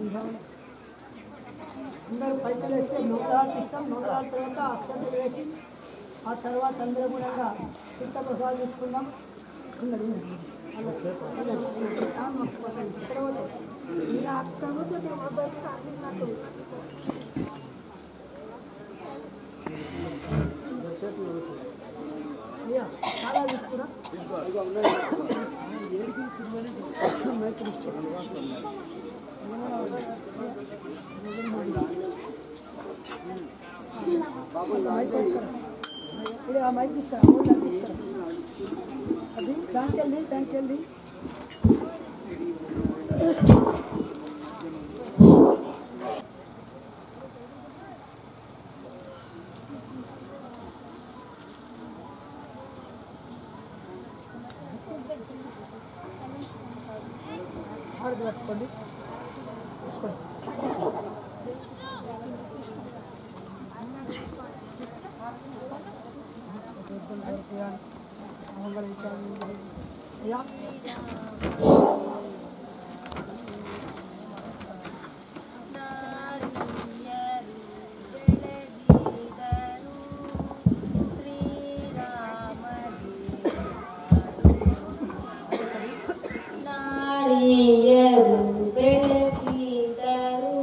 అందరూ పైకి వేస్తే నూతనాలు ఇస్తాం నూతనాల తర్వాత అక్షంతలు వేసి ఆ తర్వాత అందరూ కూడా చిత్త ప్రసాదం తీసుకుందాం ఉన్నది, ఉన్నది. ఉన్నది. ఆ, మాకు ప్రసాదం. ఇక్కడ పోతే. అయ్యా, చాలా తీసుకురా మైక్ తీసుకురా. ఇది ఆ మైక్ తీసుకురా మూడు నాకు తీసుకురా అది దానికి వెళ్ళి దానికి వెళ్ళి ఆరు పట్టుకోండి తీసుకోండి అయ్యా ನಾರಿಯರು ಬೆಳಕಿದರು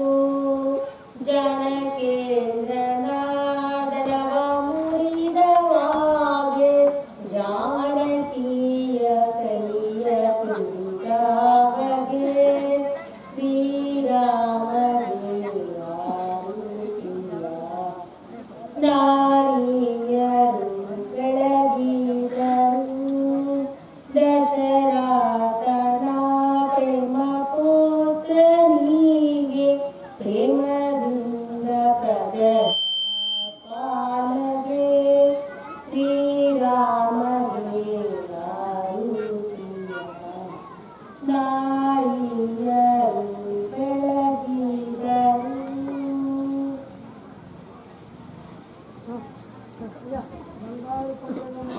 ಜನಕೇಂದ್ರ ನಾದನವ ಮುರಿದ ಹಾಗೆ ಜಾನಕಿಯ ಕೈಯ ಕುರಿತ ಬಗೆ ಶ್ರೀರಾಮದೇವಾರುತಿಯ ನಾರಿಯರು ಬೆಳಗಿದರು ದಶರಥನ ಪ್ರೇಮ ಪುತ್ರನಿಗೆ ಪ್ರೇಮದಿಂದ ಪ್ರಜಾ ಪಾಲಗೆ ಶ್ರೀರಾಮದೇವಾರುತಿಯ ನಾರಿಯರು ಬೆಳಗಿದರು అయ్యా బంగారు కొండలను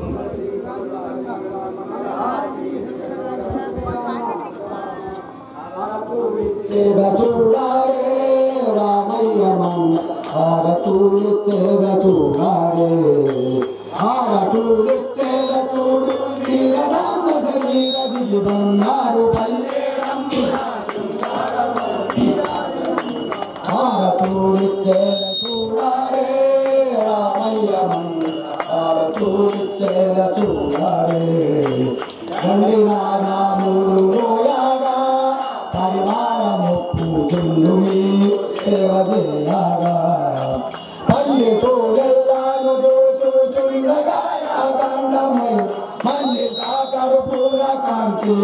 తెగ చూడారే రామయ్య మన్న హారతూలిచ్చేద చూడారే హారతూలిచ్చేద చూడు వీరరామ శరీర దిగి బంగారు పల్లె హారతూలిచ్చేద చూడారే రామయ్య మన్న హారతూలిచ్చేద చూడారే రండి నారాములు రోయాగా పరివారము పూజలు సేవ చేయగా పండితుడెల్లాను దోచుచుండగా అఖండమై మళ్ళీ కాకరు పూర కాంతి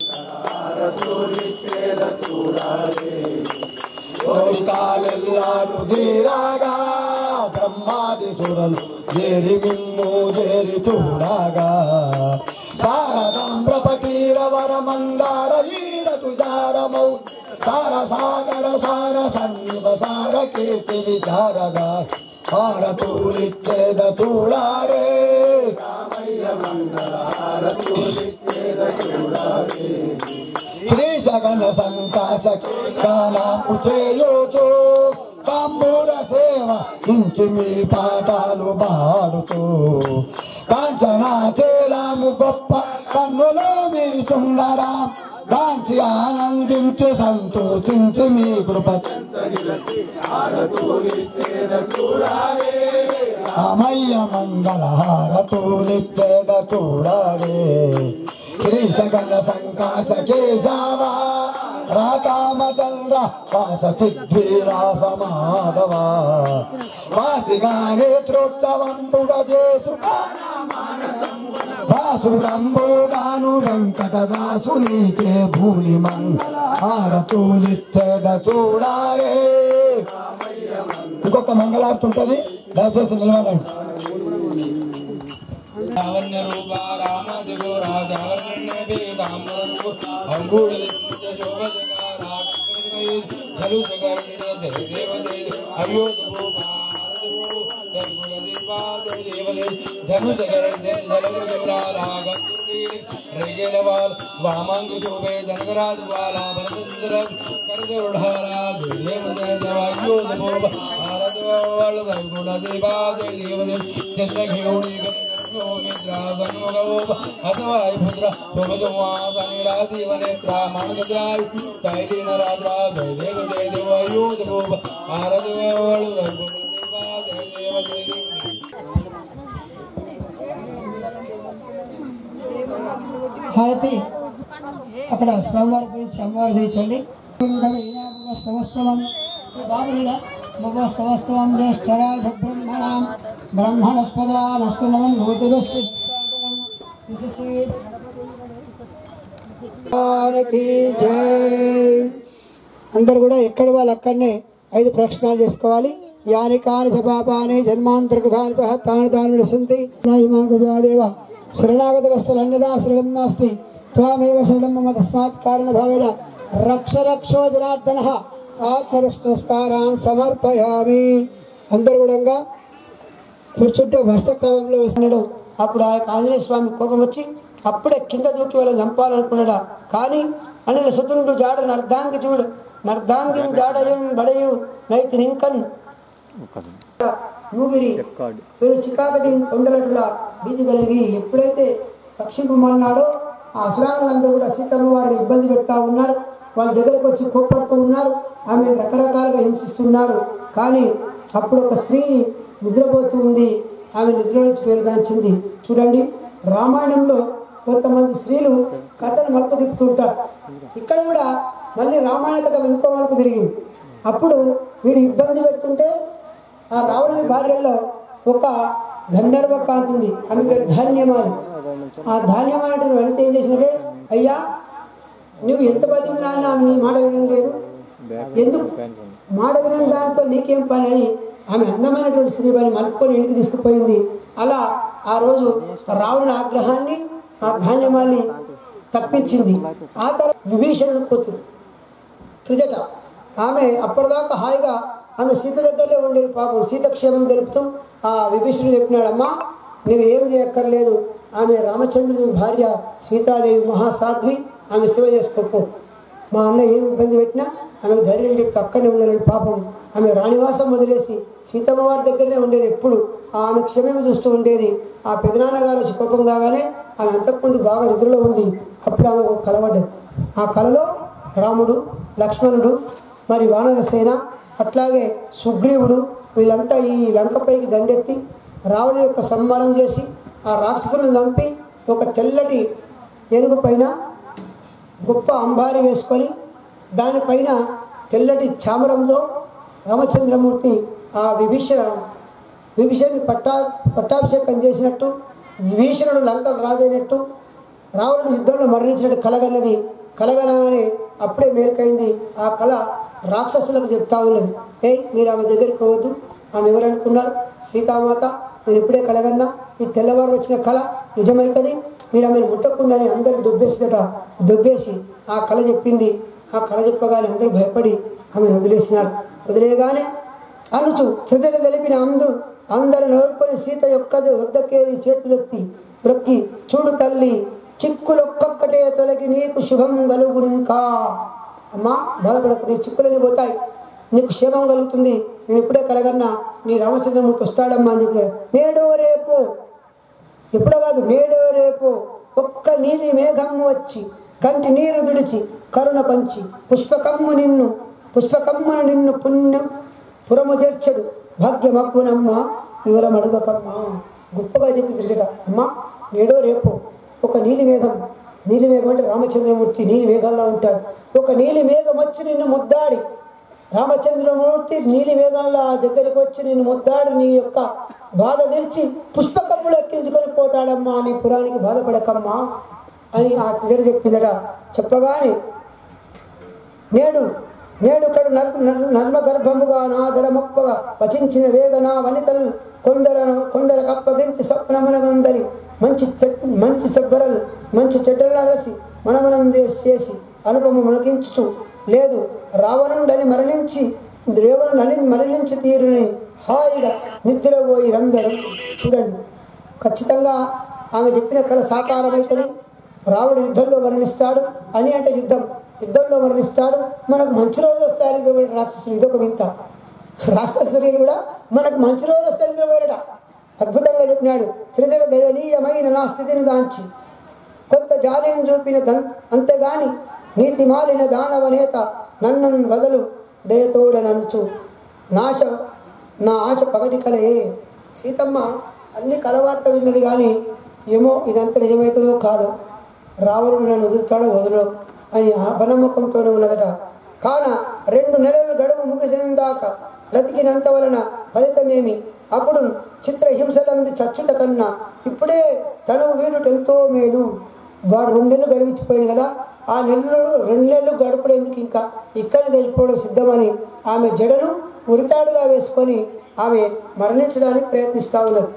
కోరికాలెల్లాను తీరాగా బ్రహ్మాది సురలు చేరి మిమ్ము చేరి చూడగా శారదాంధ్రపకీరవర మందార వీర తుజారమౌ సార సాగర సార సన్నివ సార కీర్తి విచారగా హారతూలిచ్చేద చూడారే శ్రీ జగన సంకాశ కాలాపు చేయుచు తంబూర సేవ ఇంచి మీ పాఠాలు పాడుతూ కాంచనాచేలాము గొప్ప కన్నులో మీ సుందరా కాంచి ఆనందించి సంతోషించి మీ కృప రామయ్య మంగళ హారతూలిచ్చేద చూడారే శ్రీ సగన సంకాశ కేశవ రాకామచంద్ర వాస సిద్ధిరాస మాధవ వాసిగా నేత్రోత్సవంబుగ చేసు వాసురంబుగాను వెంకటదాసు నీచే భూమి మంగళ హారతూలిచ్చేద చూడారే ఇంకొక మంగళార్తుంటది దయచేసి నిలబడండి లావణ్య రూప రామ దిగో రాజావరణ వేదాంబరు అంగూఢ శోభ జగ రాక్ష జలు జగ జయ దేవ జయ అయోధ వామాంగు శోభే ధనగరాజు బాలా భరతంద్ర కరదోఢారా దేవ దేవాయోధ ఆరదవాళ్ళు వైగుణ దేవాదే దేవదే చంద్రఘియోడి అథవాయి పుత్ర శుభజమాసనిరాజీవనేత్ర మానగజాయ్ తైదీన రాజా జయ దేవ జయ దేవ యోధ భూప ఆరదవాళ్ళు వైగుణ దేవాదే దేవదే హారతి అక్కడ స్వామివారి గురించి అమ్మవారు తీర్చండి స్తవస్తవం బాధుడ మగస్తవస్తవం జ్యేష్ఠరాజ బ్రహ్మణాం బ్రహ్మణస్పదా నస్తునవన్ నూతిరస్సి అందరు కూడా ఎక్కడ వాళ్ళు అక్కడనే ఐదు ప్రక్షణాలు చేసుకోవాలి యాని కాని చ పాపాని జన్మాంతర్కృతాని చ తాని తాని విడసంతి దేవ శరణాగత వస్తులన్యదా శరణం నాస్తి త్వామేవ శరణం మమ తస్మాత్ కారణ భావేన రక్ష రక్షో జనార్దన ఆత్మరక్షస్కారాన్ సమర్పయామి అందరు కూడా కూర్చుంటే వరుస క్రమంలో వస్తున్నాడు అప్పుడు ఆ యొక్క ఆంజనేయ స్వామి కోపం వచ్చి అప్పుడే కింద దూకి వాళ్ళని చంపాలనుకున్నాడా కానీ అనిల సుతునుడు జాడ నర్ధాంగి చూడు నర్ధాంగి జాడయున్ బడయు నైతి నింకన్ ఊగిరి వీరు చికాకటి కొండలటుల భీతి కలిగి ఎప్పుడైతే రక్షింపమన్నాడో ఆ అసురాంగులందరూ కూడా సీతమ్మ వారిని ఇబ్బంది పెడతా ఉన్నారు వాళ్ళ దగ్గరకు వచ్చి కోప్పడుతూ ఉన్నారు ఆమె రకరకాలుగా హింసిస్తున్నారు కానీ అప్పుడు ఒక స్త్రీ నిద్రపోతూ ఉంది ఆమె నిద్ర నుంచి వెలుగాంచింది చూడండి రామాయణంలో కొంతమంది స్త్రీలు కథను మలుపు తిప్పుతుంటారు ఇక్కడ కూడా మళ్ళీ రామాయణ కథ ఇంకో మలుపు తిరిగింది అప్పుడు వీడు ఇబ్బంది పెడుతుంటే ఆ రావణుని భార్యల్లో ఒక గంధర్వ కాంతి ఉంది ఆమె పేరు ధాన్యమాని ఆ ధాన్యమాని వెళితే ఏం చేసినట్టే అయ్యా నువ్వు ఎంత బతికినా ఆమె నీ మాట వినడం లేదు ఎందుకు మాట వినని దాంతో నీకేం పని అని ఆమె అందమైనటువంటి స్త్రీని మలుపుకొని ఇంటికి తీసుకుపోయింది అలా ఆ రోజు రావణుని ఆగ్రహాన్ని ఆ ధాన్యమాన్ని తప్పించింది ఆ తర్వాత విభీషణుడు కూతురు త్రిజట ఆమె అప్పటిదాకా హాయిగా ఆమె సీత దగ్గరలో ఉండేది పాపం సీత క్షేమం తెలుపుతూ ఆ విభీషణుడు చెప్పినాడమ్మా నువ్వు ఏం చేయక్కర్లేదు ఆమె రామచంద్రుని భార్య సీతాదేవి మహాసాధ్వి ఆమె సేవ చేసుకోపో మా అన్న ఏం ఇబ్బంది పెట్టినా ఆమెకు ధైర్యం చెప్తే అక్కడనే ఉండాలని పాపం ఆమె రాణివాసం వదిలేసి సీతమ్మ వారి దగ్గరనే ఉండేది ఎప్పుడు ఆమె క్షమేమి చూస్తూ ఉండేది ఆ పెదనాన్నగారు వచ్చి కోపం కాగానే ఆమె అంతకుముందు బాగా నిద్రలో ఉంది అప్పుడు ఆమె ఒక కలవడ్డది ఆ కలలో రాముడు లక్ష్మణుడు మరి వానరసేన అట్లాగే సుగ్రీవుడు వీళ్ళంతా ఈ లంకపైకి దండెత్తి రావణుని యొక్క సన్మానం చేసి ఆ రాక్షసులను చంపి ఒక తెల్లటి ఏనుగు పైన గొప్ప అంబారి వేసుకొని దానిపైన తెల్లటి చామరంతో రామచంద్రమూర్తి ఆ విభీషణ విభీషణుని పట్టా పట్టాభిషేకం చేసినట్టు విభీషణుడు లంకకు రాజైనట్టు రావణుడు యుద్ధంలో మరణించినట్టు కలగన్నది కలగనని అప్పుడే మేల్కైంది ఆ కళ రాక్షసులకు చెప్తా ఉన్నది ఏయ్ మీరు ఆమె దగ్గరికి పోవద్దు ఆమె ఎవరనుకున్నారు సీతామాత నేను ఇప్పుడే కలగన్నా ఈ తెల్లవారు వచ్చిన కళ నిజమైతుంది మీరు ఆమెను ముట్టకుండానే అందరూ దుబ్బేసిదట దుబ్బేసి ఆ కళ చెప్పింది ఆ కళ చెప్పగానే అందరూ భయపడి ఆమెను వదిలేసినారు వదిలేయగానే అనుచు త్రిజట తెలిపిన అందు అందరు నోర్కొని సీత యొక్కది వద్దకేరి చేతులెత్తి రొక్కి చూడు తల్లి చిక్కులొక్కొక్కటే తొలగి నీకు శుభం కలుగునింకా అమ్మా బాధపడకు నీ చిక్కులని పోతాయి నీకు క్షేమం కలుగుతుంది నేను ఇప్పుడే కలగన్నా నీ రామచంద్రమూర్తి వస్తాడమ్మా అని చెప్తే నేడో రేపు ఎప్పుడో కాదు నేడో రేపు ఒక్క నీలి మేఘం వచ్చి కంటి నీరు దుడిచి కరుణ పంచి పుష్పకమ్ము నిన్ను పుష్పకమ్మును నిన్ను పుణ్యం పురము చేర్చడు భాగ్యమక్కునమ్మ వివరం అడుగకమ్మా గొప్పగా చెప్పి తెలిసట అమ్మా నేడో రేపు ఒక నీలి మేఘం నీలి మేఘం అంటే రామచంద్రమూర్తి నీలి మేఘాల్లో ఉంటాడు ఒక నీలి మేఘం వచ్చి నిన్ను ముద్దాడి రామచంద్రమూర్తి నీలి మేఘంలో ఆ దగ్గరికి వచ్చి నిన్ను ముద్దాడి నీ యొక్క బాధ తెరిచి పుష్పకప్పులు ఎక్కించుకొని పోతాడమ్మా నీ పురానికి బాధపడకమ్మా అని ఆ త్రిజడ చెప్పిందట చెప్పగానే నేడు నేడు కడు నర్ నర్- నర్మ గర్భముగా నాదర మొప్పగా వచించిన వేగన వనితలు కొందర కొందరు అప్పగించి స్వప్నమునందరి మంచి చెట్ మంచి చెబ్బరలు మంచి చెడ్డల రసి మనమనం చేసి అనుపమ మునకించుచు లేదు రావణుడని మరణించి దేవుడు నలి మరణించి తీరుని హాయిగా నిద్రపోయి అందరూ చూడండి ఖచ్చితంగా ఆమె చెప్పిన కళ సాకారమవుతుంది రాముడు యుద్ధంలో మరణిస్తాడు అని అంటే యుద్ధం యుద్ధంలో మరణిస్తాడు మనకు మంచి రోజు వస్తాయని నిద్రపోయిన రాక్షసులు ఇదొక వింత రాక్షసులు కూడా మనకు మంచి రోజు వస్తాయని నిద్రపోయాడట అద్భుతంగా చెప్పినాడు త్రిజల దయనీయమైన నా స్థితిని గాంచి కొంత జాలిని చూపిన దన్ అంతేగాని నీతి మాలిన దానవ నేత నన్ను వదలు దయతోడ నన్ను నాశ నా ఆశ పగటి కలే సీతమ్మ అన్ని కలవార్త విన్నది కానీ ఏమో ఇదంతా నిజమవుతుందో కాదో రావణుడు నన్ను వదులుతాడో వదలో అని అపనమ్మకంతోనే ఉన్నదట కాన రెండు నెలలు గడువు ముగిసిన దాకా బ్రతికినంత వలన ఫలితమేమి అప్పుడు చిత్రహింసలంది చచ్చుట కన్నా ఇప్పుడే తనువు వీరుట ఎంతో మేలు వాడు రెండు నెలలు గడివిచ్చిపోయింది కదా ఆ నెలలు రెండు నెలలు గడపడేందుకు ఇంకా ఇక్కడ తెలిపోవడం సిద్ధమని ఆమె జడను ఉరితాడుగా వేసుకొని ఆమె మరణించడానికి ప్రయత్నిస్తా ఉన్నది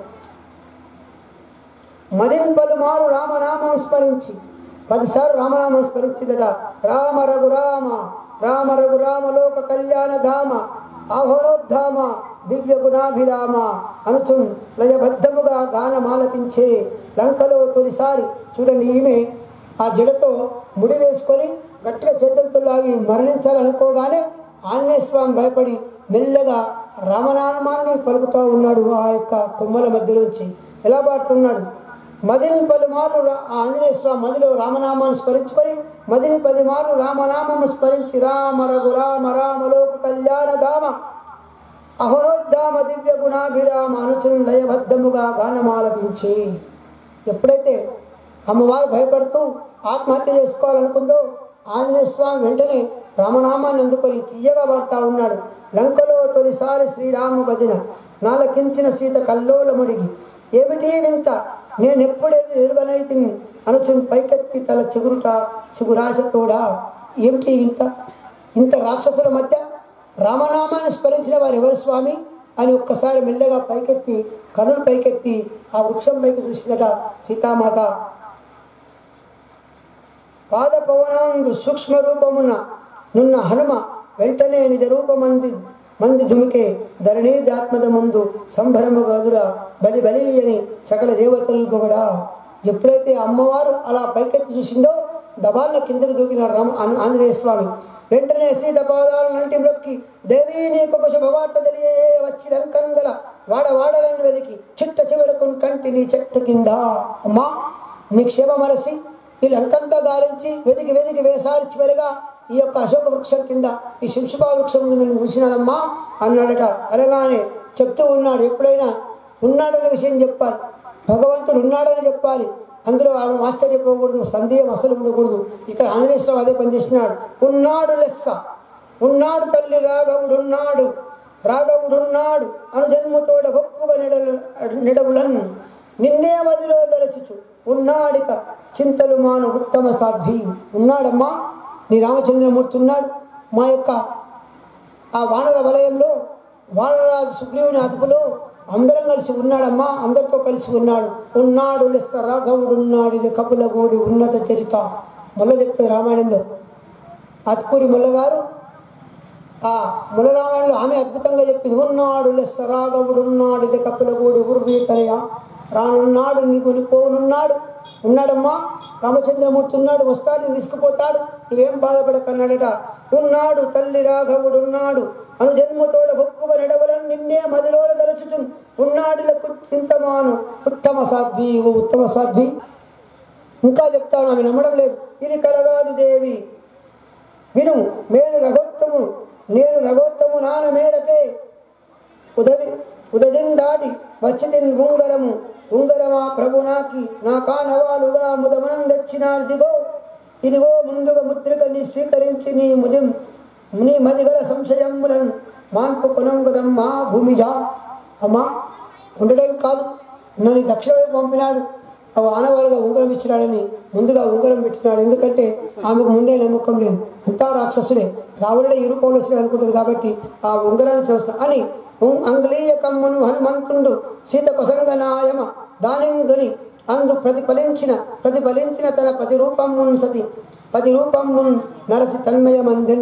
మదిన్ పలుమారు రామనామం స్మరించి పదిసార్లు రామనామం స్మరించిందట రామ రఘురామ రామ రఘురామ లోక కళ్యాణ ధామ ఆహోరోద్ధామ దివ్య గుణాభిరామ అనుచున్ లయబద్ధముగా గానమాలపించే లంకలో తొలిసారి చూడండి ఈమె ఆ జడతో ముడి వేసుకొని గట్టిగా చేతులతో లాగి మరణించాలనుకోగానే ఆంజనేయ స్వామి భయపడి మెల్లగా రామనామాన్ని పలుకుతూ ఉన్నాడు ఆ యొక్క కొమ్మల మధ్యలోంచి ఎలా పాడుతున్నాడు మదిని పలుమార్లు రా- ఆ ఆంజనేయ స్వామి మదిలో రామనామాన్ని స్మరించుకొని మదిని పది మార్లు రామనామము స్మరించి రామ రఘు రామ రామ లోక కళ్యాణ ధామ అహరోద్ధామ దివ్య గుణాభిరామ అనుచును లయబద్ధముగా గానమాలపించి ఎప్పుడైతే అమ్మవారు భయపడుతూ ఆత్మహత్య చేసుకోవాలనుకుందో ఆంజనేయ స్వామి వెంటనే రామనామాన్ని అందుకొని తీయగా పడతా ఉన్నాడు లంకలో తొలిసారి శ్రీరామ భజన నాలకించిన సీత కల్లోలముడిగి ఏమిటి వింత నేనెప్పుడు ఎరుగనైతిని అనుచుని పైకెత్తి తల చిగురుట చిగురాశతోడా ఏమిటి వింత ఇంత రాక్షసుల మధ్య రామనామాన్ని స్మరించిన వారు ఎవరు స్వామి అని ఒక్కసారి మెల్లగా పైకెత్తి కనులు పైకెత్తి ఆ వృక్షం పైకి చూసినట సీతామాత పాద పవనందు సూక్ష్మ రూపమున నున్న హనుమ వెంటనే నిజ రూపమంది మంది ధుమికే ధరణీ జాత్మద ముందు సంభరము గదురా బలి బలి అని సకల దేవతలు పొగడా ఎప్పుడైతే అమ్మవారు అలా పైకెత్తి చూసిందో దబాల కిందకి దూకిన రామ ఆన్- ఆంజనేయ స్వామి వెంటనే సీత పాదాలు నంటి మ్రొక్కి దేవీ నీకొక శుభవార్త తెలియే వచ్చి రంకంగల వాడ వాడలను వెదికి చిట్ట చివరకు కంటి నీ చెట్టు కింద అమ్మా నీ క్షేమమరసి ఈ లంకంతా గాలించి వెతికి వెతికి వేసారి చివరిగా ఈ యొక్క అశోక వృక్షం కింద ఈ శింశుపా వృక్షం కింద నేను చూసినానమ్మా అన్నాడట అనగానే చెప్తూ ఉన్నాడు ఎప్పుడైనా ఉన్నాడన్న విషయం చెప్పాలి భగవంతుడు ఉన్నాడని చెప్పాలి అందులో ఆమె ఆశ్చర్యపోకూడదు సందేహం అసలు ఉండకూడదు ఇక్కడ ఆంజనేయ స్వామి అదే పనిచేస్తున్నాడు ఉన్నాడు లెస్స ఉన్నాడు తల్లి రాఘవుడు ఉన్నాడు రాఘవుడున్నాడు అను జన్మతోడ గొప్పగా నిడలు నిడవులన్ నిన్నే మదిలో దరచుచు ఉన్నాడిక చింతలు మాను ఉత్తమ సాధ్వి ఉన్నాడమ్మా నీ రామచంద్రమూర్తి ఉన్నాడు మా యొక్క ఆ వానర వలయంలో వానరాజు సుగ్రీవుని అదుపులో అందరం కలిసి ఉన్నాడమ్మా అందరితో కలిసి ఉన్నాడు ఉన్నాడు లెస్స రాఘవుడు ఉన్నాడు ఇది కపుల గోడి ఉన్నత చరిత మొల్ల చెప్తుంది రామాయణంలో అతుకూరి ముల్లగారు ఆ ములరామాయణంలో ఆమె అద్భుతంగా చెప్పింది ఉన్నాడు లెస్స రాఘవుడు ఉన్నాడు ఇది కపులగూడి ఉర్వీ తనయ రానున్నాడు నీకు పోనున్నాడు ఉన్నాడమ్మా రామచంద్రమూర్తి ఉన్నాడు వస్తాడు తీసుకుపోతాడు నువ్వేం బాధపడకన్నాడట ఉన్నాడు తల్లి రాఘవుడు ఉన్నాడు అను జన్మతోడ గొప్పగా నడవలను నిన్నే మదిలోడ తలచుచు ఉన్నాడులకు చింతమాను ఉత్తమ సాధ్వి ఓ ఉత్తమ సాధ్వి ఇంకా చెప్తాను ఆమె నమ్మడం లేదు ఇది కలగాదు దేవి విను నేను రఘోత్తము నేను రఘోత్తము నాన్న మేరకే ఉదవి ఉదయం దాటి వచ్చి తిన్ ఉంగరము ఉంగరమా ప్రభు నాకి నా కానవాలుగా ముదమనం తెచ్చినాడు దిగో ఇదిగో ముందుగా ముద్రిక నీ స్వీకరించి నీ ముదిం నీ మదిగల సంశయములను మాన్పు కొనంగుదమ్మా భూమిజా అమ్మా ఉండడం కాదు నన్ను దక్షిణ వైపు పంపినాడు అవి ఆనవాళ్ళుగా ఉంగరం ఇచ్చినాడని ముందుగా ఉంగరం పెట్టినాడు ఎందుకంటే ఆమెకు ముందే నమ్మకం లేదు అంతా రాక్షసుడే రావణుడే ఈ రూపంలో వచ్చినాడు అనుకుంటుంది కాబట్టి ఆ ఉంగరాన్ని చూస్తా అని ఉం- అంగుళీయ కమ్మును హనుమంతుండు సీత కొసంగనాయమ దానిని అందు ప్రతిఫలించిన ప్రతిఫలించిన తన పది రూపమున్ సతి పది రూపమున్ నరసి తన్మయమందిన్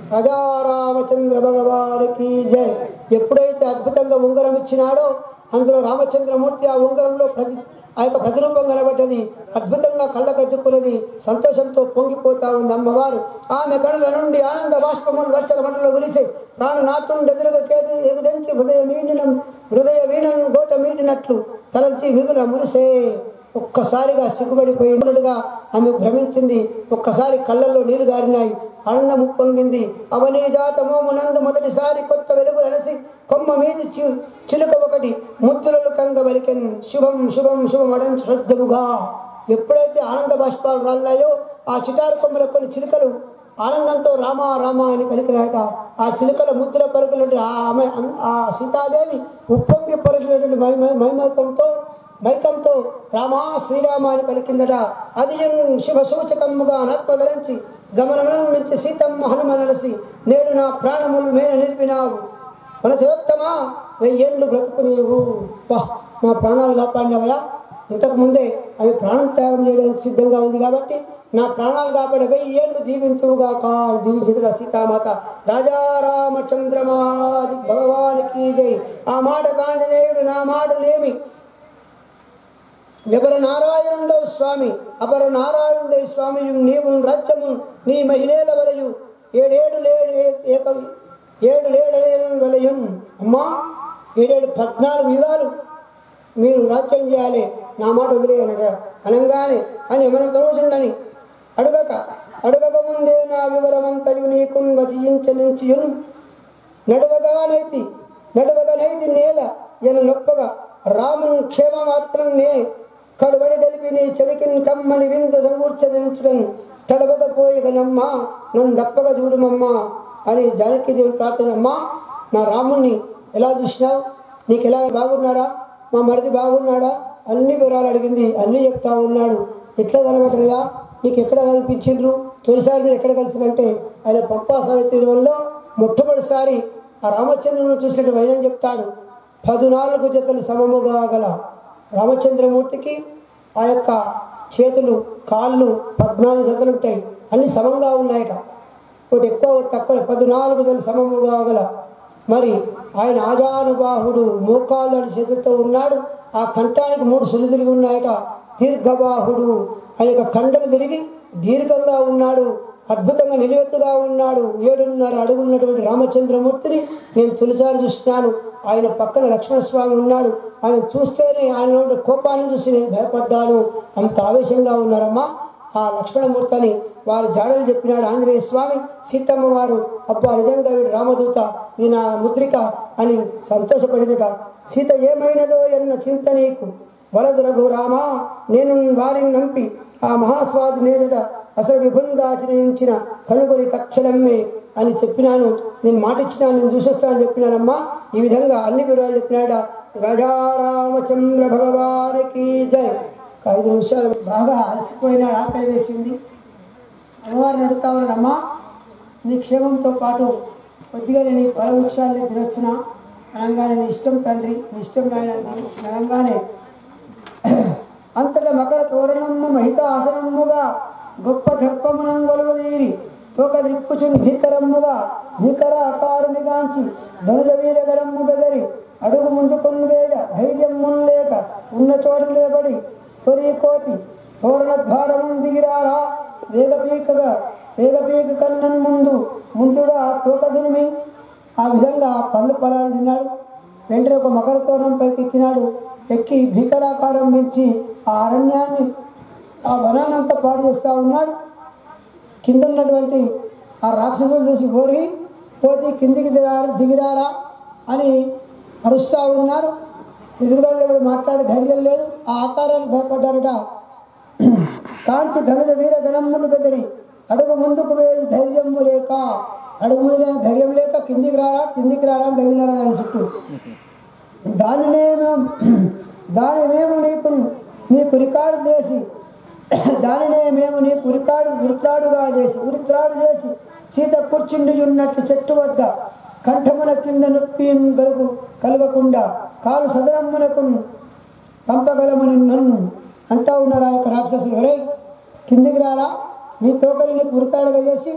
రాజారామచంద్ర భగవానికి జై ఎప్పుడైతే అద్భుతంగా ఉంగరం ఇచ్చినాడో అందులో రామచంద్రమూర్తి ఆ ఉంగరంలో ప్రతి ఆ యొక్క ప్రతిరూపం కనబడ్డది అద్భుతంగా కళ్ళకద్దుకున్నది సంతోషంతో పొంగిపోతా ఉంది అమ్మవారు ఆమె కనుల నుండి ఆనంద బాష్పములు వర్షల మండల గురిసి ప్రాణనాథుండి ఎదురుగా కేతు ఎగుదెంచి హృదయ మీడిన హృదయ వీణను గోట మీడినట్లు తలచి మిగుల మురిసే ఒక్కసారిగా సిగ్గుపడిపోయినట్టుగా ఆమె భ్రమించింది ఒక్కసారి కళ్ళల్లో నీళ్లు గారినాయి ఆనందం ఉప్పొంగింది అవనీ జాతమోమునందు మొదటిసారి కొత్త వెలుగులు అనసి కొమ్మ మీద చి చిలుక ఒకటి ముద్దులలో కంగ వలికెన్ శుభం శుభం శుభం అడంచు శ్రద్ధముగా ఎప్పుడైతే ఆనంద బాష్పాలు రాళ్ళాయో ఆ చిటారు కొమ్మల కొన్ని చిలుకలు ఆనందంతో రామ రామ అని పలికినాయట ఆ చిలుకల ముద్ర పలుకున్నట్టు ఆ ఆమె ఆ సీతాదేవి ఉప్పొంగి పలికినటువంటి మై మై- మైమైకంతో మైకంతో రామా శ్రీరామ అని పలికిందట అది శుభ సూచకముగా నత్మధరించి గమనములను మించి సీతమ్మ హనుమ నలసి నేడు నా ప్రాణములు మేన నిలిపినావు మన చిరోత్తమా వెయ్యేళ్ళు బ్రతుకు నీవు వా నా ప్రాణాలు కాపాడినవయా ఇంతకు ముందే అవి ప్రాణం త్యాగం చేయడానికి సిద్ధంగా ఉంది కాబట్టి నా ప్రాణాలు కాపాడే వెయ్యి ఏళ్ళు జీవింతువుగా కా దీవించిన సీతామాత రాజా రామచంద్రమాది భగవానికి జై ఆ మాట కాంజనేయుడు నా మాటలేమి ఎవరు నారాయణుడో స్వామి అపర నారాయణుడై స్వామి నీవు రాజ్యము నీ మహిళల వలయు ఏడేడు లేడు ఏ- ఏక ఏడు లేడలేను వలయం అమ్మా ఏడేడు పద్నాలుగు యుగాలు మీరు రాజ్యం చేయాలి నా మాట వదిలేయనట అనగానే అని మన తోచుండని అడగక అడగక ముందే నా వివరమంతయు నీకు వచించనించియును నడువగా నైతి నడువగా నైతి నేల ఎన నొప్పగా రాముని క్షేమ మాత్రం నే కడుబడి తెలిపి నీ చెవికిన్ కమ్మని విందు సమూర్చరించుడన్ తడవకపోయగనమ్మ నన్ను దప్పగా చూడుమమ్మా అని జానకీదేవి ప్రార్థన అమ్మా నా రాముణ్ణి ఎలా చూసినావు నీకు ఎలా బాగున్నారా మా మరిది బాగున్నాడా అన్ని వివరాలు అడిగింది అన్నీ చెప్తా ఉన్నాడు ఎట్లా కనబడరయ్యా నీకు ఎక్కడ కనిపించిండ్రు తొలిసారి మీరు ఎక్కడ కలిసినంటే ఆయన పంపా సావిత్రిలో మొట్టమొదటిసారి ఆ రామచంద్రుని చూసినట్టు వైనం చెప్తాడు పదునాలుగు జతలు సమముగా గల రామచంద్రమూర్తికి ఆ యొక్క చేతులు కాళ్ళు పద్నాలుగు జతలు ఉంటాయి అన్ని సమంగా ఉన్నాయట ఒకటి ఎక్కువ ఒకటి తక్కువ పద్నాలుగు జతలు సమముగా గల మరి ఆయన ఆజానుబాహుడు మోకాళ్ళని చేతులతో ఉన్నాడు ఆ కంఠానికి మూడు సులు తిరిగి ఉన్నాయట దీర్ఘబాహుడు ఆయన యొక్క కండలు తిరిగి దీర్ఘంగా ఉన్నాడు అద్భుతంగా నిలువెత్తుగా ఉన్నాడు ఏడున్నర అడుగున్నటువంటి రామచంద్రమూర్తిని నేను తొలిసారి చూసినాను ఆయన పక్కన లక్ష్మణస్వామి ఉన్నాడు ఆయన చూస్తేనే ఆయన నుండి కోపాన్ని చూసి నేను భయపడ్డాను అంత ఆవేశంగా ఉన్నారమ్మా ఆ లక్ష్మణమూర్తిని వారి జాడలు చెప్పినాడు ఆంజనేయ స్వామి సీతమ్మ వారు అబ్బా నిజంగా వీడు రామదూత ఇది నా ముద్రిక అని సంతోషపడిదట సీత ఏమైనదో ఎన్న చింత నీకు వలదు రఘురామా నేను వారిని నంపి ఆ మహాస్వాది నేజట అసలు విభుందాచరించిన కనుగొని తక్షణమే అని చెప్పినాను నేను మాట ఇచ్చినా నేను చూసొస్తానని చెప్పినానమ్మా ఈ విధంగా అన్ని వివరాలు చెప్పినాడ రాజారామచంద్ర భగవానికి జై ఒక ఐదు నిమిషాలు బాగా అలసిపోయినాడు ఆకలి వేసింది అమ్మవారిని అడుగుతా ఉన్నాడమ్మా నీ క్షేమంతో పాటు కొద్దిగా నేను ఈ ఫల వృక్షాలని తినొచ్చునా అనగానే నీ ఇష్టం తండ్రి నీ ఇష్టం నాయన తినొచ్చు అనగానే అంతటా మకర తోరణమ్మ మహిత ఆసనమ్ముగా గొప్ప దర్పమునం గొలువదీరి తోక ద్రిప్పుచున్ భీకరమ్ముగా భీకర ఆకారునిగాంచి ధనుజ వీరగడమ్ము బెదరి అడుగు ముందు కొన్ని వేగ ధైర్యం మున్లేక ఉన్న చోటు లేబడి తొరి కోతి తోరణ ద్వారము దిగిరారా వేగపీకగా వేగపీక కన్నన్ ముందు ముందుగా తోక దునిమి ఆ విధంగా పండ్లు పొలాలు తిన్నాడు వెంటనే ఒక మకర తోరణం పైకి ఎక్కినాడు ఎక్కి భీకరాకారం పెంచి ఆ అరణ్యాన్ని ఆ వనాన్నంతా పాడు చేస్తూ ఉన్నాడు కింద ఉన్నటువంటి ఆ రాక్షసులు చూసి ఓరి పోతే కిందికి దిగారా దిగిరారా అని అరుస్తూ ఉన్నారు ఎదురుగా ఎవరు మాట్లాడే ధైర్యం లేదు ఆ ఆకారాన్ని భయపడ్డారట కాంచి ధనుజ వీర గణమ్ములు బెదిరి అడుగు ముందుకు వేయి ధైర్యము లేక అడుగు మీద ధైర్యం లేక కిందికి రారా కిందికి రారా అని తగినారా ఆయన చుట్టూ దానినేమో దానినేమో నీకు నీకు రికార్డు చేసి దానినే మేము నీకు ఉరికాడు ఉరిత్రాడుగా చేసి ఉరిత్రాడు చేసి సీత కూర్చుండి ఉన్నట్టు చెట్టు వద్ద కంఠమున కింద నొప్పి కలుగు కలగకుండా కాలు సదరమ్మునకు పంపగలమని నన్ను అంటా ఉన్నారు ఆ యొక్క రాక్షసులు ఒరే కిందికి రారా నీ తోకలిని ఉరితాడుగా చేసి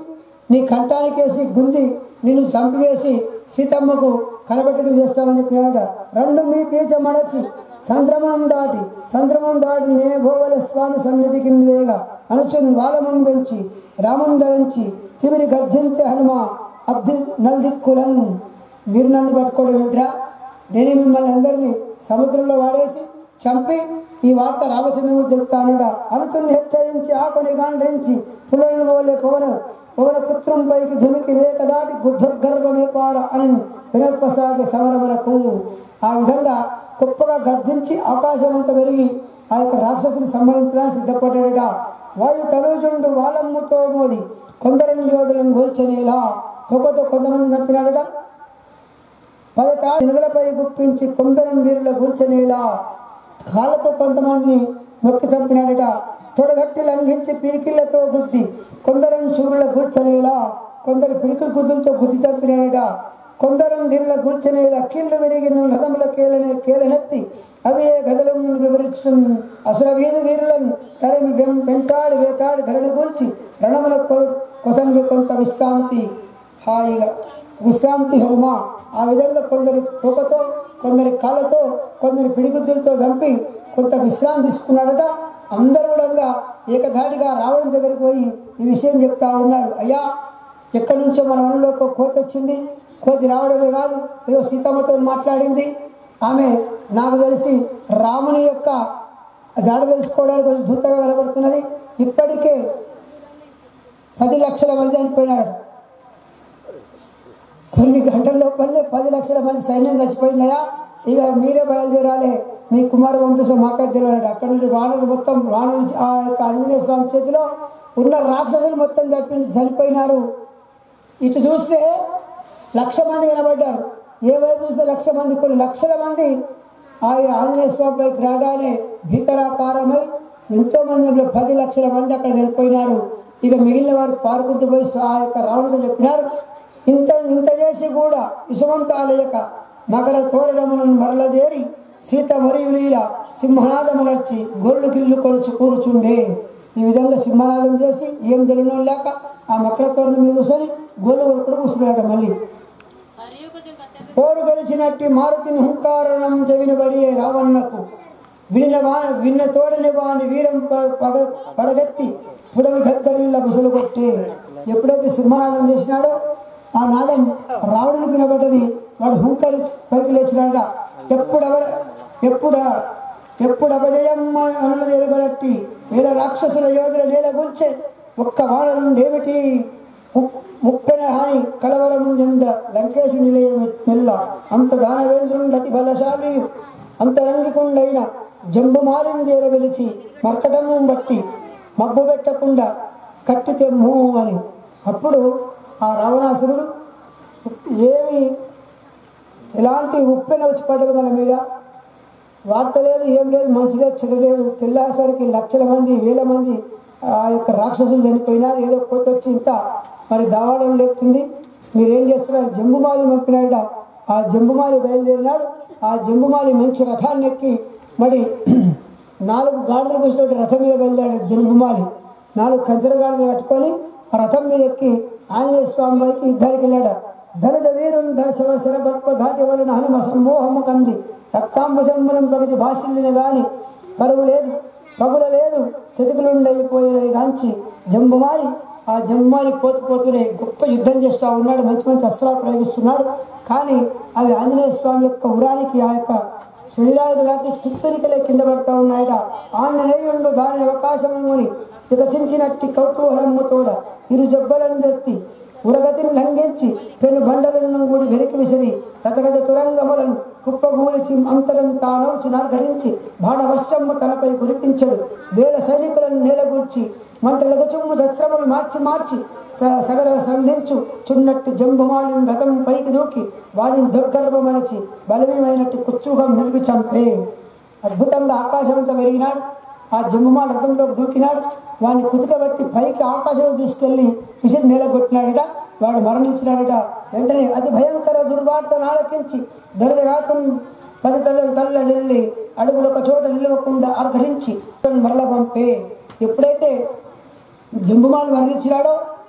నీ కంఠానికేసి గుంజి నిన్ను చంపివేసి సీతమ్మకు కనబెట్టడం చేస్తామని చెప్పినాడట రెండు మీ పీచ మడచి సంద్రమణం దాటి సంద్రమం దాటి నే భోవల స్వామి సన్నిధికి వేగ అనుచున్ వాలమును పెంచి రాముని ధరించి చివరి గర్జించే హనుమ అబ్ది నల్దిక్కులను మీరు నన్ను పట్టుకోవడం ఏంట్రా నేను మిమ్మల్ని అందరినీ సముద్రంలో వాడేసి చంపి ఈ వార్త రామచంద్రుడు చెప్తానుడా అనుచుని హెచ్చరించి ఆపని గాండ్రించి పులను పోలే పవన పవన పుత్రం పైకి ధుమికి వేక దాటి దుర్గర్భమే పార అని వినర్పసాగే సమరములకు ఆ విధంగా గొప్పగా గర్జించి ఆకాశమంతా పెరిగి ఆ యొక్క రాక్షసుని సంహరించడానికి సిద్ధపడ్డాడట వాయు తనుజుండు వాలమ్ముతో మోది కొందరిని యోధులను గోల్చనేలా తొక్కతో కొంతమంది చంపినాడట పదతా నిధులపై గుప్పించి కొందరు వీరుల కూర్చనేలా కాళ్ళతో కొంతమందిని నొక్కి చంపినాడట తొడగట్టి లంఘించి పిడికిళ్లతో గుద్ది కొందరు చూరుల కూర్చనేలా కొందరు పిడికిల గుద్దులతో గుద్ది చంపినాడట కొందరు ధీరుల కూర్చనేలా కీళ్లు విరిగిన రథముల కేలనే కేలనెత్తి అవి ఏ గదలను వివరిస్తుంది అసుర వీధి వీరులను తరిమి వెం- వెంటాడి వేటాడి ధరని కూల్చి రణముల కొ- కొసంగి కొంత విశ్రాంతి హాయిగా విశ్రాంతి హనుమ ఆ విధంగా కొందరి తోకతో కొందరి కాళ్ళతో కొందరి పిడిగుద్దులతో చంపి కొంత విశ్రాంతి తీసుకున్నాడట అందరూ కూడా ఏకధాటిగా రావడం దగ్గరికి పోయి ఈ విషయం చెప్తా ఉన్నారు అయ్యా ఎక్కడి నుంచో మన మనలో ఒక కోతి వచ్చింది కోతి రావడమే కాదు ఏదో సీతమ్మతో మాట్లాడింది ఆమె నాకు తెలిసి రాముని యొక్క జాడ తెలుసుకోవడానికి కొంచెం దూతగా కనబడుతున్నది ఇప్పటికే పది లక్షల మంది చనిపోయినారు కొన్ని గంటల లోపలనే పది లక్షల మంది సైన్యం చచ్చిపోయిందయా ఇక మీరే బయలుదేరాలి మీ కుమారు పంపిస్తాం మాకే తెలియదు అక్కడ నుండి వానరు మొత్తం వానరు ఆ యొక్క ఆంజనేయ స్వామి చేతిలో ఉన్న రాక్షసులు మొత్తం చంపి చనిపోయినారు ఇటు చూస్తే లక్ష మంది కనబడ్డారు ఏ వైపు చూస్తే లక్ష మంది కొన్ని లక్షల మంది ఆ ఆంజనేయ స్వామి పైకి రాగానే భీకరాకారమై ఎంతో మంది అందులో పది లక్షల మంది అక్కడ చనిపోయినారు ఇక మిగిలిన వారు పారుకుంటూ పోయి ఆ యొక్క రావణుడు చెప్పినారు ఇంత ఇంత చేసి కూడా ఇసుమంతాలయక మకర తోరణములను మరలజేరి సీత మరియు లీల సింహనాదమునర్చి గొర్రెలు కిల్లు కొలుచు కూర్చుండే ఈ విధంగా సింహనాదం చేసి ఏం తెలియడం లేక ఆ మకర తోరణం మీద కూర్చొని గోళ్ళు కొడుకుడు కూర్చున్నాడు మళ్ళీ పోరు గెలిచినట్టి మారుతిని హుంకారణం చెవినబడి రావణకు విన్న వా విన్న తోడని వాని వీరం ప- పగ పడగెత్తి పుడవి గద్దరిల్ల బుసలు కొట్టి ఎప్పుడైతే సింహనాదం చేసినాడో ఆ నాదం రావణుని వినబడ్డది వాడు హుంకరి పైకి లేచినాడ ఎప్పుడెవర ఎప్పుడ ఎప్పుడు అపజయమ్మ అనున్నది ఎరుగనట్టి వేల రాక్షసుల యోధుల నేల గుంచే ఒక్క వాడ నుండి ఏమిటి ము- ముప్పెన హాని కలవరం చెంద లంకేశు నిలయ మెల్ల అంత దానవేంద్రుండి అతి బలశాలి అంతరంగికుండైన జంబు మాలింజేర వెలిచి మర్కటము బట్టి మబ్బు పెట్టకుండా కట్టి తెమ్ము అని అప్పుడు ఆ రావణాసురుడు ఏమి ఎలాంటి ఉప్పెన వచ్చి పడ్డది మన మీద వార్త లేదు ఏం లేదు మంచి లేదు చెడు లేదు తెల్లారేసరికి లక్షల మంది వేల మంది ఆ యొక్క రాక్షసులు చనిపోయినారు ఏదో కోత వచ్చి ఇంత మరి దావాడం లేపుతుంది మీరేం చేస్తున్నారు జంబుమాలి పంపినాడ ఆ జంబుమాలి బయలుదేరినాడు ఆ జంబుమాలి మంచి రథాన్ని ఎక్కి మరి నాలుగు గాడిదలు పోసినట్టు రథం మీద బయలుదేరాడు జంబుమాలి నాలుగు కంచెర గాడిదలు కట్టుకొని ఆ రథం మీద ఎక్కి ఆంజనేయ స్వామి వారికి యుద్ధానికి వెళ్ళాడు ధనుజ వీరుని దశవ శరభర్ప ధాటి వలన హనుమ సమ్మోహము కంది రక్తాంబుజమ్ములం పగతి భాషల్ని గాని పరువు లేదు పగుల లేదు చతికులుండైపోయినని గాంచి జంబుమారి ఆ జంబుమారి పోతు పోతూనే గొప్ప యుద్ధం చేస్తూ ఉన్నాడు మంచి మంచి అస్త్రాలు ప్రయోగిస్తున్నాడు కానీ అవి ఆంజనేయ స్వామి యొక్క ఉరానికి ఆ యొక్క శరీరానికి దాకి తుత్తరికలే కింద పడతా ఉన్నాయట ఆంజనేయుండు దాని అవకాశమని వికసించినట్టి కౌతూహలమ్ముతోడ ఇరు జబ్బలందెత్తి ఉరగతిని లంఘించి పెను బండలను కూడి వెరికి విసిరి రతగజ తురంగములను కుప్పగూలిచి అంతరం తానవుచు నర్ఘడించి బాణవర్షమ్ము తనపై కురిపించడు వేల సైనికులను నేలగూర్చి మంటలకు చుమ్ము శస్త్రములు మార్చి మార్చి స- సగర సంధించు చున్నట్టి జంబుమాలిని రథం పైకి దూకి వాడిని దుర్గర్భమనిచి బలమేమైనట్టు కుచ్చుగం నిలిపి చంపే అద్భుతంగా ఆకాశమంతా పెరిగినాడు ఆ జంబుమాల రథంలోకి దూకినాడు వాడిని కుతికబట్టి పైకి ఆకాశంలో తీసుకెళ్లి విసిరి నేలగొట్టినాడట వాడు మరణించినాడట వెంటనే అతి భయంకర దుర్వార్తను ఆలకించి దొరద రాతం పది తల్ల తల్ల నిల్లి అడుగులు ఒక చోట నిలవకుండా అర్ఘరించి మరల పంపే ఎప్పుడైతే జంబుమాలు మరణించినాడో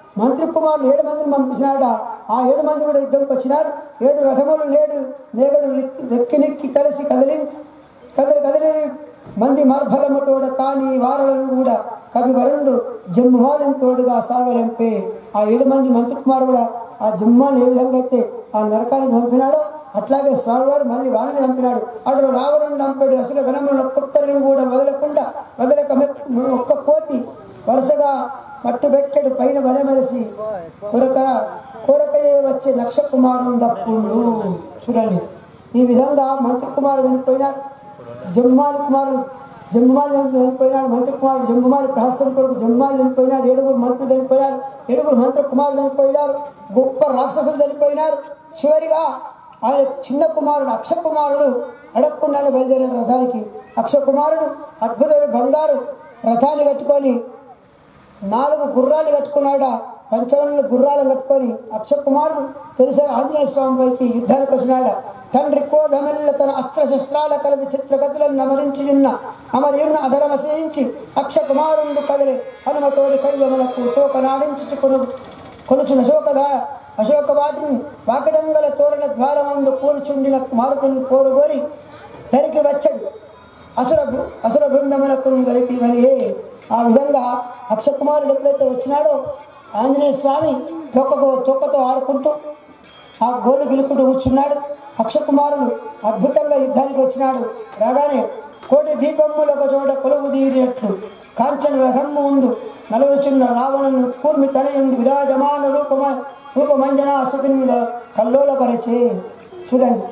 మంత్రి కుమారులు ఏడు మందిని పంపించినాడ ఆ ఏడు మంది కూడా యుద్ధంకి వచ్చినారు ఏడు రథములు నేడు నేగడు రెక్కి నెక్కి కలిసి కదిలి కదిలి కదిలి మంది మర్భలముతోడ కాని వారలను కూడా కవి వరుణుడు జమ్మువాలం తోడుగా సాగలింపే ఆ ఏడు మంది మంత్రి కుమారు కూడా ఆ జమ్మాలు ఏ విధంగా అయితే ఆ నరకానికి పంపినాడో అట్లాగే స్వామివారు మళ్ళీ వారిని చంపినాడు అటు రావణుని చంపాడు అసలు గణములను ఒక్కొక్కరిని కూడా వదలకుండా వదలక మె- ఒక్క కోతి వరుసగా మట్టు పెట్టాడు పైన వనమరిసి కొరక కొరకయే వచ్చే నక్ష కుమారుడు దప్పుండు చూడండి ఈ విధంగా మంత్రి కుమారుడు చనిపోయినారు జమ్మాలి కుమారుడు జమ్మాలి చనిపోయినాడు మంత్రి కుమారుడు జంబుమాలి ప్రహస్తుని కొడుకు జమ్మాలి చనిపోయినాడు ఏడుగురు మంత్రులు చనిపోయినారు ఏడుగురు మంత్రి కుమారులు చనిపోయినారు గొప్ప రాక్షసులు చనిపోయినారు చివరిగా ఆయన చిన్న కుమారుడు అక్ష కుమారుడు అడగకుండానే బయలుదేరిన రథానికి అక్ష కుమారుడు అద్భుతమైన బంగారు రథాన్ని కట్టుకొని నాలుగు గుర్రాలు కట్టుకున్నాడ పంచవనులు గుర్రాలు కట్టుకొని అక్ష కుమారుడు తెలిసిన ఆంజనేయ స్వామి పైకి యుద్ధానికి వచ్చినాడ తండ్రి కోధమెల్ల తన అస్త్ర శస్త్రాల కలది చిత్రగతులను నమరించి ఉన్న అమరియున్న అధరమసేయించి అక్ష కుమారుడు కదిలి హనుమతోడి కయ్యములకు తోక నాడించుకును కొనుచున్న అశోకద అశోక వాటిని వాకడంగల తోరణ ద్వారమందు కూర్చుండిన మారుతిని కోరుగోరి దరికి వచ్చాడు అసుర బృ- అసుర బృందములకు కలిపి మరి ఆ విధంగా అక్షకుమారుడు ఎప్పుడైతే వచ్చినాడో ఆంజనేయ స్వామి తొక్కతో తొక్కతో ఆడుకుంటూ ఆ గోలు గెలుకుంటూ కూర్చున్నాడు అక్షకుమారుడు అద్భుతంగా యుద్ధానికి వచ్చినాడు రాగానే కోటి దీపములు ఒక చోట కొలువు తీరినట్లు కాంచన రథము ముందు నలుగుచున్న రావణుని కూర్మి తనయుండి విరాజమాన రూపమ రూపమంజన సుతిని కల్లోలపరిచే చూడండి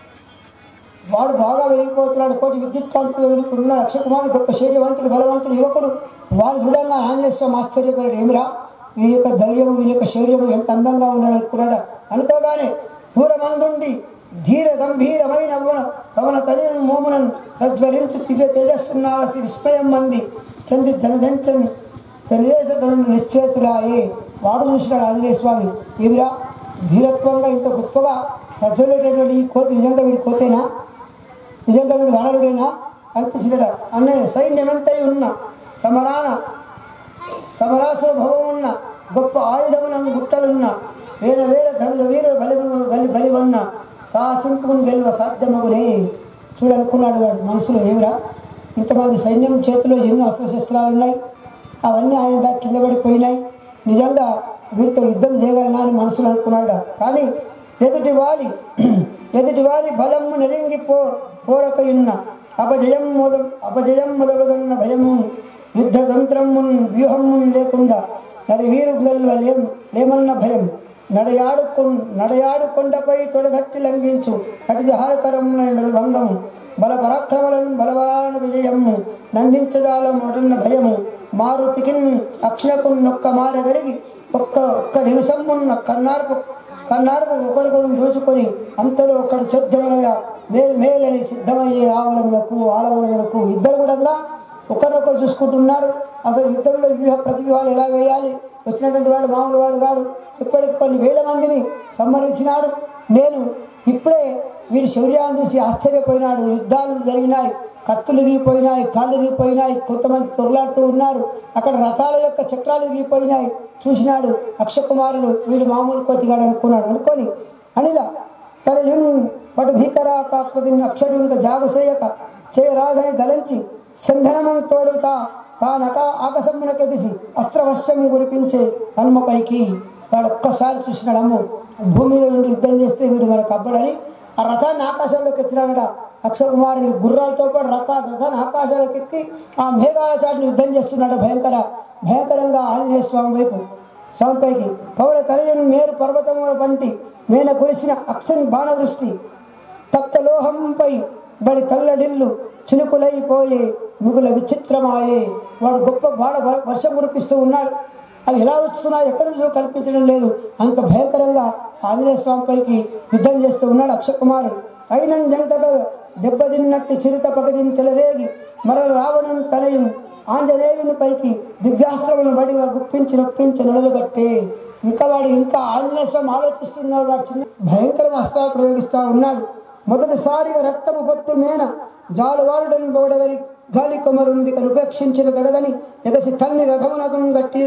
వాడు బాగా వెలిగిపోతున్నాడు కోటి విద్యుత్ కాంతులు వెలుగుతున్నాడు అక్షకుమారుడు గొప్ప శౌర్యవంతుడు బలవంతుడు యువకుడు వారు చూడంగా ఆంజనేయ స్వామి ఆశ్చర్యపడాడు ఏమిరా వీని యొక్క ధైర్యము వీని యొక్క శౌర్యము ఎంత అందంగా ఉన్నాడు అనుకున్నాడు అనుకోగానే దూరమందుండి ధీర గంభీరమైన అవన పవన తని మోమునను ప్రజ్వరించు దివ్య తేజస్సున్నారసి విస్మయం మంది చంది జనజంచన్ తెలియజేసతను నిశ్చేతులాయే వాడు చూసినాడు ఆంజనేయ స్వామి ఏమిరా ధీరత్వంగా ఇంత గొప్పగా ప్రజ్వలేటటువంటి ఈ కోతి నిజంగా వీడి కోతేనా నిజంగా వీడు వానరుడేనా అనిపించిందట అన్నయ్య సైన్యమంతై ఉన్న సమరాన సమరాసుర భవమున్న గొప్ప ఆయుధములను గుట్టలున్న వేల వేల ధనుల వీరుడు బలిమును గలి బలిగొన్న సాసింపుకుని గెలువ సాధ్యమగునే చూడనుకున్నాడు వాడు మనసులో ఏమిరా ఇంతమంది సైన్యం చేతిలో ఎన్నో అస్త్రశస్త్రాలు ఉన్నాయి అవన్నీ ఆయన దాకా కింద పడిపోయినాయి నిజంగా వీరితో యుద్ధం చేయగలనా అని మనసులో అనుకున్నాడు కానీ ఎదుటి వాలి ఎదుటి వాలి బలము నెరింగి పో పోరకయున్న అపజయం మొద అపజయం మొదలుదన్న భయము యుద్ధ తంత్రమున్ వ్యూహమున్ లేకుండా నరి వీరు గెలవలేం లేమన్న భయం నడయాడుకు నడయాడు కొండపై తొడగట్టి లంఘించు అటు హారకరమున భంగము బల పరాక్రమలను బలవాన విజయము నందించదాలం అటున్న భయము మారుతికి అక్షణకు నొక్క మారగలిగి ఒక్క ఒక్క నిమిషమున్న కన్నార్పు కన్నార్పు ఒకరికొకరు చూసుకొని అంతలో ఒకడు చోద్యమనగా మేల్ మేలని సిద్ధమయ్యే ఆవలములకు ఆలవలములకు ఇద్దరు కూడా ఒకరినొకరు చూసుకుంటున్నారు అసలు యుద్ధంలో వ్యూహ ప్రతివ్యూహాలు ఎలా వేయాలి వచ్చినటువంటి వాడు మామూలు వాడు కాదు ఇప్పటికి కొన్ని వేల మందిని సంహరించినాడు నేను ఇప్పుడే వీడి శౌర్యాన్ని చూసి ఆశ్చర్యపోయినాడు యుద్ధాలు జరిగినాయి కత్తులు ఇరిగిపోయినాయి కాళ్ళు ఇరిగిపోయినాయి కొంతమంది తొరలాడుతూ ఉన్నారు అక్కడ రథాల యొక్క చక్రాలు ఇరిగిపోయినాయి చూసినాడు అక్షకుమారుడు వీడు మామూలు కోతిగాడు అనుకున్నాడు అనుకొని అనిల తన యున్ పటు భీకరాకాకృతిని అక్షరునిక జాగు చేయక చేయరాదని దళించి సంధనము తోడుతా తానక ఆకాశమునకెగిసి అస్త్రవర్షము కురిపించే హనుమపైకి వాడు ఒక్కసారి చూసినాడు అమ్ము భూమి మీద ఉండి యుద్ధం చేస్తే వీడు మనకు అబ్బడని ఆ రథాన్ని ఆకాశంలోకి ఎత్తినాడట అక్షకుమారుని గుర్రాలతో పాటు రథ రథాన్ని ఆకాశంలోకి ఎత్తి ఆ మేఘాల చాటుని యుద్ధం చేస్తున్నాడు భయంకర భయంకరంగా ఆంజనేయ స్వామి వైపు స్వామిపైకి పౌర తనయుని మేరు పర్వతముల వంటి మేన కురిసిన అక్షని బాణవృష్టి తప్త లోహంపై బడి తల్లడిల్లు చినుకులైపోయే మిగుల విచిత్రమాయే వాడు గొప్ప బాణ వ- వర్షం కురిపిస్తూ ఉన్నాడు అవి ఎలా వస్తున్నాయి ఎక్కడ నుంచో కనిపించడం లేదు అంత భయంకరంగా ఆంజనేయ స్వామి పైకి యుద్ధం చేస్తూ ఉన్నాడు అక్షకుమారుడు అయిన జంకగా దెబ్బతిన్నట్టు చిరుత పగదించలరేగి మర రావణం తనయును ఆంజనేయుని పైకి దివ్యాస్త్రములను బడిగా గుప్పించి నొప్పించి నడులుబట్టే ఇంకా వాడు ఇంకా ఆంజనేయ స్వామి ఆలోచిస్తున్నాడు వాడు చిన్న భయంకరమైన అస్త్రాలు ప్రయోగిస్తూ ఉన్నాడు మొదటిసారిగా రక్తము పొట్టు మేన జాలువారుడని బోడగలి గాలి కొమరుంది ఉపేక్షించిన తగదని ఎగసి తన్ని రథమునకు గట్టిన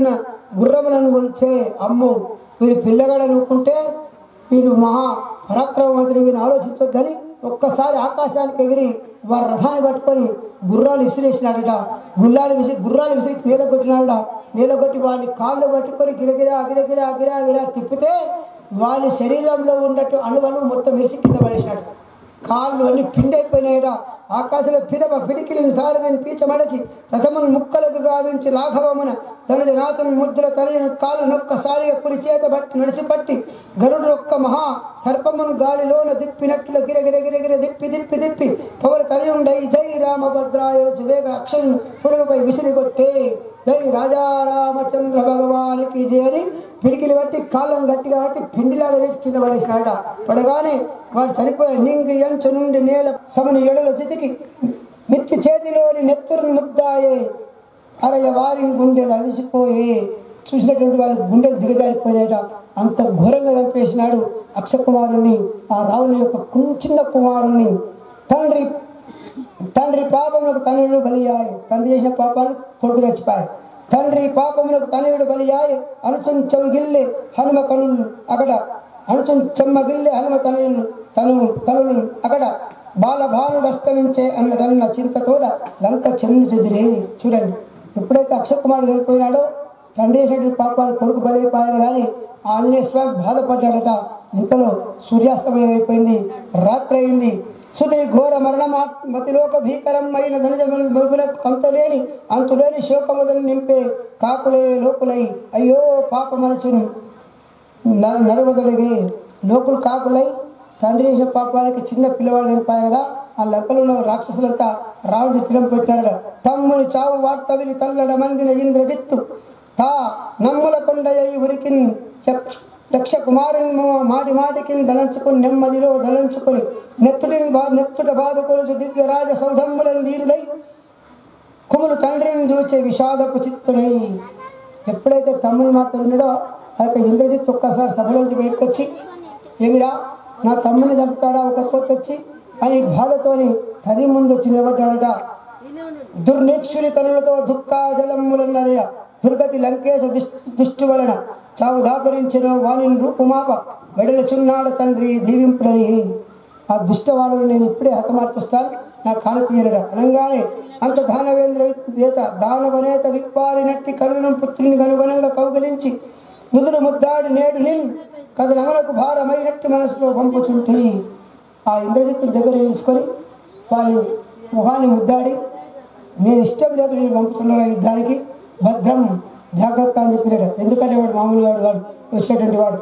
గుర్రములను కొలిచే అమ్ము వీడు పిల్లగాడ నూకుంటే వీడు మహా పరాక్రమవంతుని వీడిని ఆలోచించొద్దని ఒక్కసారి ఆకాశానికి ఎగిరి వారి రథాన్ని పట్టుకొని గుర్రాలు విసిరేసినాడట గుర్రాలు విసిరి గుర్రాలు విసిరి నీళ్ళ కొట్టినాడట నీళ్ళ కొట్టి వాడిని కాళ్ళు పట్టుకొని గిరగిరా గిరగిరా గిరా గిరా తిప్పితే వాళ్ళ శరీరంలో ఉన్నట్టు అణువను మొత్తం విరిసి కింద పడేసినాడు కాళ్ళు అన్ని పిండైపోయినాయట ఆకాశంలో పిదప పిడికిలిని సారదని పీచమడచి రథమును ముక్కలకు గావించి లాఘవమున ధనుజ నాథుని ముద్ర తనయుని కాళ్ళు నొక్కసారిగా కుడి చేత బట్టి నడిచి పట్టి గరుడు ఒక్క మహా సర్పమును గాలిలోన దిప్పినట్లు గిరగిర గిరగిర దిప్పి దిప్పి దిప్పి పవన తనయుండై జై రామభద్రాయ వేగ అక్షరం పుడుగుపై విసిరిగొట్టే జై రాజా రామచంద్ర భగవానికి జై అని పిడికిలి బట్టి కాళ్ళను గట్టిగా బట్టి పిండిలాగా చేసి కింద పడేసినాడ పడగానే వాడు చనిపోయి నింగి ఎంచు నుండి నేల సమని ఎడలు చితికి మిత్తి చేతిలోని నెత్తురు ముద్దాయే అరయ వారి గుండెలు అలసిపోయి చూసినటువంటి వాళ్ళ గుండెలు దిగజారిపోయినాయట అంత ఘోరంగా చంపేసినాడు అక్షకుమారుణ్ణి ఆ రావణి యొక్క కు- చిన్న కుమారుణ్ణి తండ్రి తండ్రి పాపములకు తనయుడు బలియాయి తండ్రి చేసిన పాపాలు కొడుకు చచ్చిపోయాయి తండ్రి పాపములకు తనయుడు బలియాయి అనుచున్ చెవిగిల్లి హనుమ కనులు అక్కడ అనుచున్ చెమ్మగిల్లి హనుమ తనయులు తను కనులు అక్కడ బాల బాలుడు అస్తమించే అన్నడన్న చింతతోడ లంక చెన్ను చెదిరే చూడండి ఎప్పుడైతే అక్షయ్ కుమారుడు చనిపోయినాడో తండ్రి చేసినటువంటి పాపాలు కొడుకు బలైపోయాయి కదా అని ఆంజనేయ స్వామి బాధపడ్డాడట ఇంతలో సూర్యాస్తమయం అయిపోయింది రాత్రి అయింది సుతి ఘోర మరణమా మతిలోక భీకరమైన ధనుజముల మగులకు కంతలేని అంతులేని శోకముదను నింపే కాకులే లోకులై అయ్యో పాప మనసును న- నడువదొడిగి లోకులు కాకులై తండ్రి చేసిన పాపానికి చిన్న పిల్లవాడు చనిపోయాయి కదా ఆ లెక్కలో ఉన్న రాక్షసులంతా రావణుడి తిరం పెట్టారట తమ్ముని చావు వార్త విని తల్లడ మందిన ఇంద్రజిత్తు తా నమ్ముల కొండయ్య ఉరికిన్ యక్ష- యక్ష కుమారుని మాటి మాటికి దళంచుకొని నెమ్మదిలో దళంచుకొని నెత్తుడిని బా నెత్తుట బాధకొలుచు దివ్య రాజ సౌధమ్ములను వీరులై కుములు తండ్రిని చూచే విషాదపు చిత్తుడై ఎప్పుడైతే తమ్ముడు మాత్రం విన్నాడో ఆ యొక్క ఇంద్రజిత్ ఒక్కసారి సభలోంచి బయటకు వచ్చి ఏమిరా నా తమ్ముడిని చంపుతాడా ఒక కోతి వచ్చి అని బాధతోని తల్లి ముందు వచ్చి నిలబడ్డాడట దుర్నిక్షుని కనులతో దుఃఖాజలములన్నరయ దుర్గతి లంకేశ దుష్టి దుష్టి వలన చావు దాపరించిన వాణి రూపుమాప వెడలుచున్నాడు తండ్రి దీవింపుడని ఆ దుష్ట వాళ్ళని నేను ఇప్పుడే హతమార్పిస్తాను నా కాలు తీయరట అనగానే అంత దానవేంద్ర వేత దానవనేత విప్పారినట్టి కరుణం పుత్రుని కనుగొనంగా కౌగలించి ముదురు ముద్దాడి నేడు నిన్ కథనమలకు భారమైనట్టి మనసులో పంపుచుంటే ఆ ఇంద్రజిత్తు దగ్గర తీసుకొని వాళ్ళు మొహాన్ని ముద్దాడి నేను ఇష్టం లేదు నేను పంపుతున్నారు ఆ యుద్ధానికి భద్రం జాగ్రత్త అని చెప్పినాడు ఎందుకంటే వాడు మామూలు వాడు వాడు వచ్చేటువంటి వాడు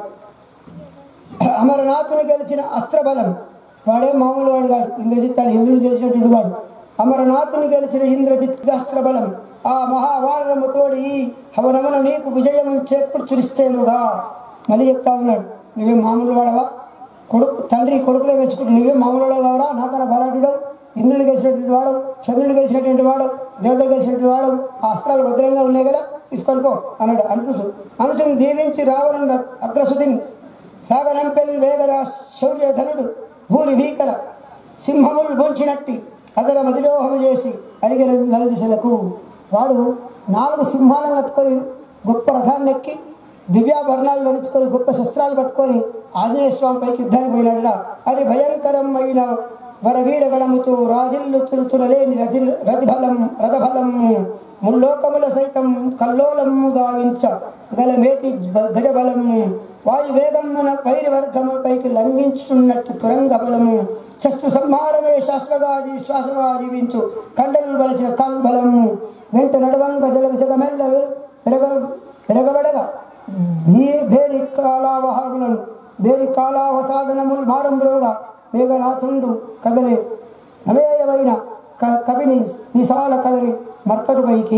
అమరనాథుని గెలిచిన అస్త్రబలం వాడే మామూలు వాడు కాదు ఇంద్రజిత్ అని ఇంద్రుడు గెలిచినటువంటి వాడు అమరనాథుని గెలిచిన ఇంద్రజిత్ అస్త్రబలం ఆ మహావారముతోడి ఈ హవనమున నీకు విజయం చేకూర్చురిస్తేనుగా మళ్ళీ చెప్తా ఉన్నాడు నువ్వే మామూలు వాడవా కొడుకు తండ్రి కొడుకులే మెచ్చుకుంటు నువ్వే మామూలు వాడు కావరా నాకన్నా బలాఢ్యుడు ఇంద్రుడు గెలిచినటువంటి వాడు చంద్రుడు గెలిచినటువంటి వాడు దేవతలు గెలిచినటువంటి వాడు ఆ అస్త్రాలు భద్రంగా ఉన్నాయి కదా తీసుకొని పో అన్నాడు అనుచు అనుచుని దీవించి రావణుడు అగ్రసుతిని సాగరంపెల్ వేగర శౌర్యధనుడు భూరి భీకర సింహములు బొంచినట్టి అదర మదిలోహము చేసి అరిగిన నలుదిశలకు వాడు నాలుగు సింహాలను కట్టుకొని గొప్ప రథాన్ని ఎక్కి దివ్యాభరణాలు ధరించుకొని గొప్ప శస్త్రాలు పట్టుకొని ఆంజనేయ స్వామి పైకి యుద్ధానికి పోయినాడట అది భయంకరమైన వరవీరగణముతో రాజిల్లు తురుతుడలేని రథి రథబలం రథబలం ముల్లోకముల సైతం కల్లోలము గావించ గలమేటి బ- గజబలము వాయు వేగమున పైరి వర్గము పైకి లంఘించుతున్నట్టు తురంగ బలము శస్త్ర సంహారమే శాశ్వగా జీ- శ్వాసగా జీవించు కండలు బలచిన కల్బలము వెంట నడవంగ జలగ జగమెల్ల వె- పెరగ పెరగబడగా భీ- భేరి కాలావహారములను భేరి కాలావసాధనములు మారంబులుగా మేఘనాథుండు కదలే అమేయమైన క- కవిని విశాల కదలి మర్కటు పైకి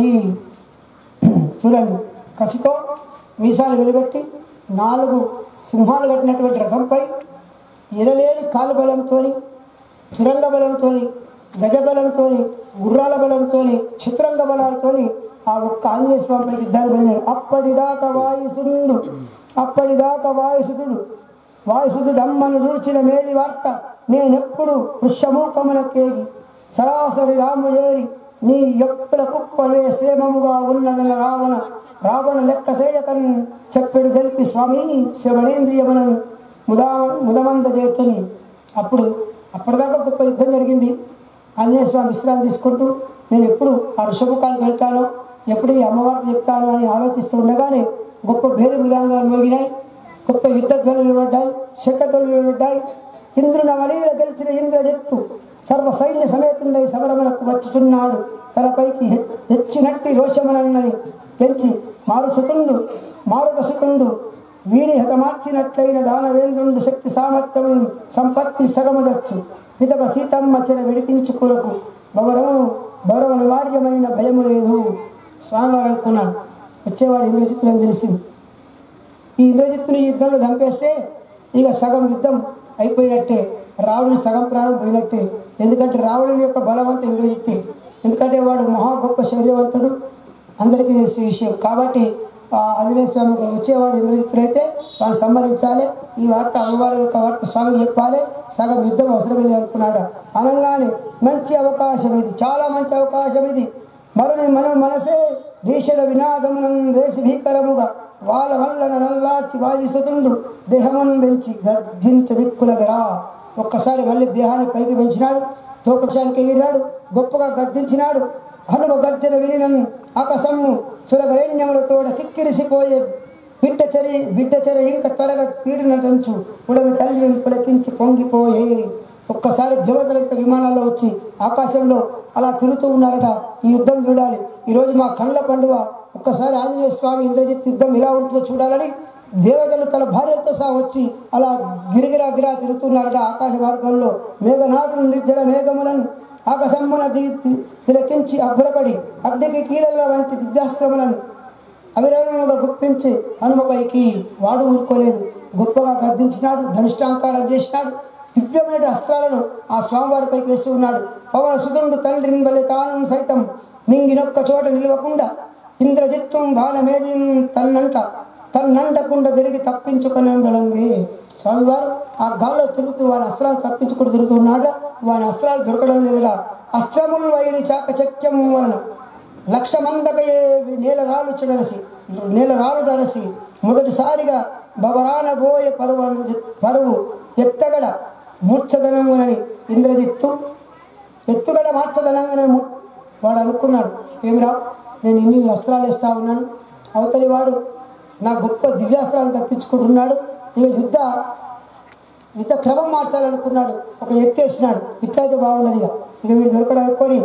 చూడండి కసితో మీసాలు వెలువెట్టి నాలుగు సింహాలు కట్టినటువంటి రథంపై ఎనలేని కాలు బలంతో సురంగ బలంతో గజబలంతో గుర్రాల బలంతో చతురంగ బలాలతో ఆ ఒక్క ఆంజనేయ స్వామిపై యుద్ధాలు బయలుదేరాడు అప్పటిదాకా వాయుసుడు అప్పటిదాకా వాయుసుతుడు వాయుసుతుడు అమ్మను చూచిన మేలి వార్త నేనెప్పుడు వృషమూకమునకేగి సరాసరి రాము చేరి నీ యొక్కల కుప్పలే సేమముగా ఉన్నదన్న రావణ రావణ లెక్క చేయకన్ చెప్పెడు తెలిపి స్వామి శవనేంద్రియమనను ముదా ముదమంద చేతుని అప్పుడు అప్పటిదాకా గొప్ప యుద్ధం జరిగింది ఆంజనేయ స్వామి విశ్రాంతి తీసుకుంటూ నేను ఎప్పుడు ఆ ఋషభకానికి వెళ్తాను ఎప్పుడు ఈ అమ్మవారికి చెప్తాను అని ఆలోచిస్తూ ఉండగానే గొప్ప భేరి మృదంగాలు మోగినాయి గొప్ప యుద్ధ ధ్వనులు పడ్డాయి శకధ్వనులు పడ్డాయి ఇంద్రుని అవలీల గెలిచిన ఇంద్రజిత్తు సర్వ సైన్య సమేతుండై సమరమునకు వచ్చుచున్నాడు తనపైకి హె- హెచ్చినట్టి రోషమునని పెంచి మారుసుతుండు మారుత సుతుండు వీరి హతమార్చినట్లయిన దానవేంద్రుండు శక్తి సామర్థ్యములను సంపత్తి సగమదచ్చు పితప సీతమ్మ చెర విడిపించుకొరకు భవరము భవరమ నివార్యమైన భయము లేదు స్వామివారు అనుకున్నాడు వచ్చేవాడు ఇంద్రజిత్తులని తెలిసింది ఈ ఇంద్రజిత్తుని యుద్ధంలో చంపేస్తే ఇక సగం యుద్ధం అయిపోయినట్టే రావణుని సగం ప్రాణం పోయినట్టే ఎందుకంటే రావణుని యొక్క బలవంత ఇంద్రజిత్తే ఎందుకంటే వాడు మహా గొప్ప శౌర్యవంతుడు అందరికీ తెలిసే విషయం కాబట్టి ఆ ఆంజనేయ స్వామి వచ్చేవాడు ఇంద్రజిత్తుడు అయితే వాడు సంహరించాలి ఈ వార్త అమ్మవారి యొక్క వార్త స్వామికి చెప్పాలి సగం యుద్ధం అవసరం లేదు అనుకున్నాడు అనగానే మంచి అవకాశం ఇది చాలా మంచి అవకాశం ఇది మరుని మన మనసే భీషణ వినాదమునం వేసి భీకరముగా వాళ్ళ వల్ల నల్లార్చి వాయుసుతుండు దేహమును పెంచి గర్జించ దిక్కులదరా ఒక్కసారి మళ్ళీ దేహాన్ని పైకి పెంచినాడు తోకక్షానికి ఎగిరాడు గొప్పగా గర్జించినాడు హనుమ గర్జన వినినన్ ఆకాశము సురగరైన్యములతోడ కిక్కిరిసిపోయే బిడ్డ చెరి బిడ్డ చెర ఇంకా త్వరగా పీడిన దంచు ఉడమి తల్లి పులకించి పొంగిపోయే ఒక్కసారి దేవతలంత విమానాల్లో వచ్చి ఆకాశంలో అలా తిరుగుతూ ఉన్నారట ఈ యుద్ధం చూడాలి ఈరోజు మా కళ్ళ పండుగ ఒక్కసారి ఆంజనేయ స్వామి ఇంద్రజిత్ యుద్ధం ఎలా ఉంటుందో చూడాలని దేవతలు తన భార్యతో సహా వచ్చి అలా గిరిగిరా గిరా తిరుగుతున్నారట ఆకాశ మార్గంలో మేఘనాథుని నిర్జల మేఘములను ఆకాశమ్మున ది- తి- తిలకించి అబ్బురపడి అగ్నికి కీలల వంటి దివ్యాస్త్రములను అవిరమంగా గుప్పించి హనుమపైకి వాడు ఊరుకోలేదు గొప్పగా గర్దించినాడు ధనుష్టాంకారం చేసినాడు దివ్యమైన అస్త్రాలను ఆ స్వామివారిపైకి వేస్తూ ఉన్నాడు పవన సుతుండు తండ్రిని బలి తాను సైతం నింగినొక్క చోట నిలవకుండా ఇంద్రజిత్వం బాణమేది తన్నంట తన్నంటకుండా తిరిగి తప్పించుకొని ఉండడంగి స్వామివారు ఆ గాల్లో తిరుగుతూ వారి అస్త్రాలు తప్పించుకుంటూ తిరుగుతున్నాడు వారి అస్త్రాలు దొరకడం లేదురా అస్త్రములు వైరి చాకచక్యం వలన లక్ష మందకయే నేల రాలు చుడరసి నేల రాలు డరసి మొదటిసారిగా బబరాన బోయ పరువు పరువు ఎత్తగడ మూర్ఛదనమునని ఇంద్రజిత్తు ఎత్తుగడ మార్చదనంగానే ము- వాడు అనుకున్నాడు ఏమిరా నేను ఇన్ని అస్త్రాలు ఇస్తా ఉన్నాను అవతలి వాడు నా గొప్ప దివ్యాస్త్రాలు తప్పించుకుంటున్నాడు ఇక యుద్ధ యుద్ధ క్రమం మార్చాలనుకున్నాడు ఒక ఎత్తేసినాడు ఇట్లయితే బాగున్నది ఇక ఇక వీడు దొరకడం అనుకొని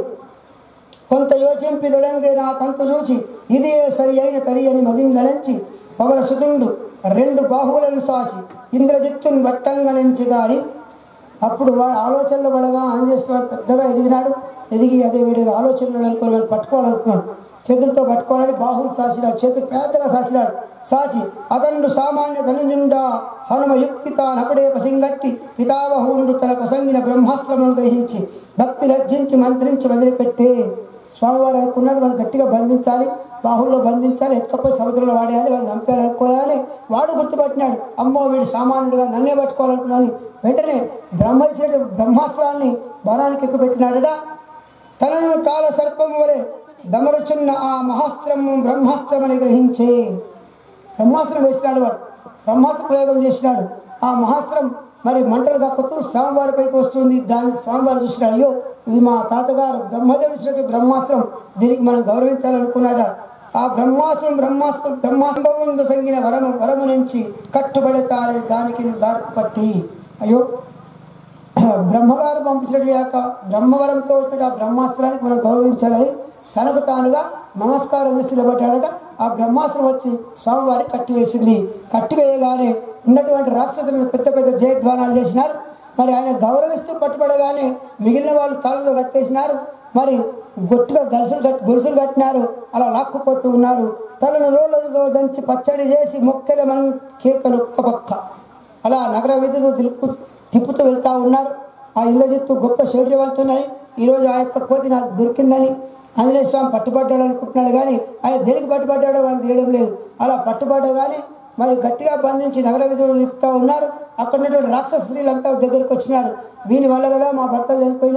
కొంత యోచింపి దొడంగే నా తంతు చూచి ఇదే సరి అయిన తరి అని మదిందలంచి పవన సుతుండు రెండు బాహువులను సాచి ఇంద్రజిత్తుని వట్టంగా నుంచి గాని అప్పుడు వాడి ఆలోచనలు పడగా ఆంజనేయస్వామి పెద్దగా ఎదిగినాడు ఎదిగి అదే వీడి ఆలోచనలు అనుకుని వాడిని పట్టుకోవాలనుకున్నాడు చేతులతో పట్టుకోవాలని బాహువులు సాచినాడు చేతులు పెద్దగా సాచినాడు సాచి అతడు సామాన్య ధనుజుండా హనుమ యుక్తి తానప్పుడే పసింగట్టి పితావహుండు తన ప్రసంగిన బ్రహ్మాస్త్రమును గ్రహించి భక్తి లర్జించి మంత్రించి వదిలిపెట్టే స్వామివారు అనుకున్నాడు వాళ్ళు గట్టిగా బంధించాలి బాహుల్లో బంధించాలి ఎత్తుకపోయి సముద్రంలో వాడేయాలి వాళ్ళు చంపారు అనుకోవాలని వాడు గుర్తుపట్టినాడు అమ్మో వీడు సామాన్యుడిగా నన్నే పట్టుకోవాలనుకున్నాను వెంటనే బ్రహ్మ ఇచ్చిన బ్రహ్మాస్త్రాన్ని బలానికి ఎక్కుపెట్టినాడట తనను కాల సర్పం వలె దమరుచున్న ఆ మహాస్త్రము బ్రహ్మాస్త్రమని గ్రహించే బ్రహ్మాస్త్రం వేసినాడు వాడు బ్రహ్మాస్త్ర ప్రయోగం చేసినాడు ఆ మహాస్త్రం మరి మంటలు కక్కుతూ స్వామివారి పైకి వస్తుంది దాన్ని స్వామివారు చూసినాడు అయ్యో ఇది మా తాతగారు బ్రహ్మదేవుడు ఇచ్చినట్టు బ్రహ్మాస్త్రం దీనికి మనం గౌరవించాలనుకున్నాడా ఆ బ్రహ్మాస్త్రం బ్రహ్మాస్త్రం బ్రహ్మాస్త్రం సంగిన వరము వరము నుంచి కట్టుబడతారే దానికి దారి పట్టి అయ్యో బ్రహ్మగారు పంపించినట్టు కాక బ్రహ్మవరంతో వచ్చిన ఆ బ్రహ్మాస్త్రానికి మనం గౌరవించాలని తనకు తానుగా నమస్కారం చేసి నిలబడ్డాడట ఆ బ్రహ్మాస్త్రం వచ్చి స్వామివారి కట్టివేసింది కట్టివేయగానే ఉన్నటువంటి రాక్షసులను పెద్ద పెద్ద జయధ్వానాలు చేసినారు మరి ఆయన గౌరవిస్తూ పట్టుబడగానే మిగిలిన వాళ్ళు తాళ్ళతో కట్టేసినారు మరి గొట్టిగా గలుసులు కట్టి గొలుసులు కట్టినారు అలా లాక్కుపోతూ ఉన్నారు తలను రోడ్లలో దంచి పచ్చడి చేసి మొక్కెల మనం కేకలు ఒక్క పక్క అలా నగర వీధులు తిరుపు తిప్పుతూ వెళ్తా ఉన్నారు ఆ ఇంద్రజిత్తు గొప్ప శౌర్యవంతునని ఈరోజు ఆ యొక్క కోతి నాకు దొరికిందని ఆంజనేయ స్వామి పట్టుబడ్డాడు అనుకుంటున్నాడు కానీ ఆయన దేనికి పట్టుబడ్డాడో అని తెలియడం లేదు అలా పట్టుబడ్డా కానీ మరి గట్టిగా బంధించి నగర వీధులు తిప్పుతూ ఉన్నారు అక్కడ ఉన్నటువంటి రాక్షస స్త్రీలంతా దగ్గరికి వచ్చినారు వీని వల్ల కదా మా భర్త చనిపోయినారు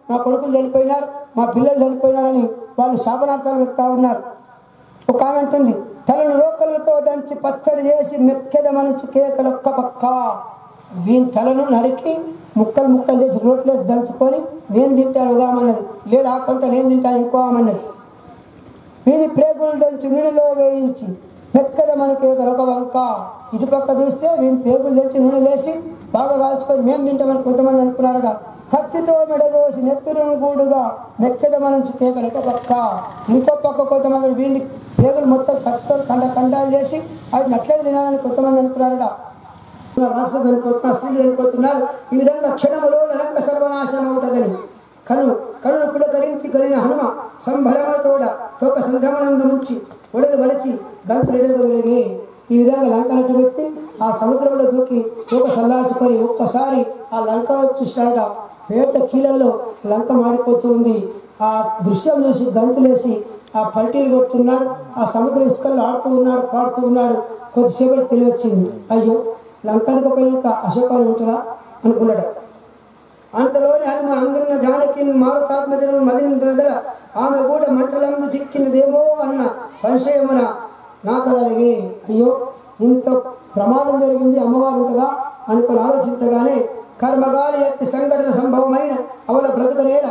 మా కొడుకులు చనిపోయినారు మా పిల్లలు చనిపోయినారని వాళ్ళు శాపనార్థాలు పెడతా ఉన్నారు ఒక కామెంట్ ఉంది తలను రోకలతో దంచి పచ్చడి చేసి మెక్కెద మనసు కేకలొక్క పక్క వీని తలను నరికి ముక్కలు ముక్కలు చేసి రోట్లేసి దంచుకొని నేను తింటాను ఉగామన్నది లేదా కొంత నేను తింటాను ఇంకో అన్నది వీని ప్రేగులు దంచి నూనెలో వేయించి మెక్కద మనకి ఒక వంక ఇటుపక్క చూస్తే వీని పేగులు తెచ్చి నూనె లేసి బాగా కాల్చుకొని మేము తింటామని కొంతమంది అనుకున్నారట కత్తితో మెడగోసి నెత్తురును గూడుగా మెక్కద మనం కేకలు ఒక పక్క ఇంకో పక్క కొంతమంది వీని పేగులు మొత్తం కత్తితో కండ కండాలు చేసి వాటిని అట్లే తినాలని కొంతమంది అనుకున్నారట రాష్ట్రం చనిపోతున్నారు స్త్రీలు చనిపోతున్నారు ఈ విధంగా క్షణములో లంక సర్వనాశనం అవుతుందని కను కనును పులకరించి కలిగిన హనుమ సంభరమతోడ తోక సంధ్రమనందు ముంచి ఒడలు వలచి గంతులెడగలిగి ఈ విధంగా లంకనట్టు పెట్టి ఆ సముద్రంలో దూకి తోక సల్లాచుకొని ఒక్కసారి ఆ లంక వైపు చూసినాడట పేట కీలల్లో లంక మాడిపోతూ ఉంది ఆ దృశ్యం చూసి గంతులేసి ఆ పల్టీలు కొడుతున్నాడు ఆ సముద్ర ఇసుకల్లో ఆడుతూ ఉన్నాడు పాడుతూ ఉన్నాడు కొద్దిసేపటి తెలివి వచ్చింది అయ్యో లంకనకు పోయినాక అశోకాలు ఉంటుందా అనుకున్నాడు అంతలోని హనుమ అందున్న జానకి మారుతాత్మజను మదిని గదల ఆమె కూడా మంటలందు చిక్కినదేమో అన్న సంశయమున నాతనలిగి అయ్యో ఇంత ప్రమాదం జరిగింది అమ్మవారు ఉంటుందా అనుకుని ఆలోచించగానే కర్మగాలి ఎట్టి సంఘటన సంభవమైన అవల బ్రతుకనేల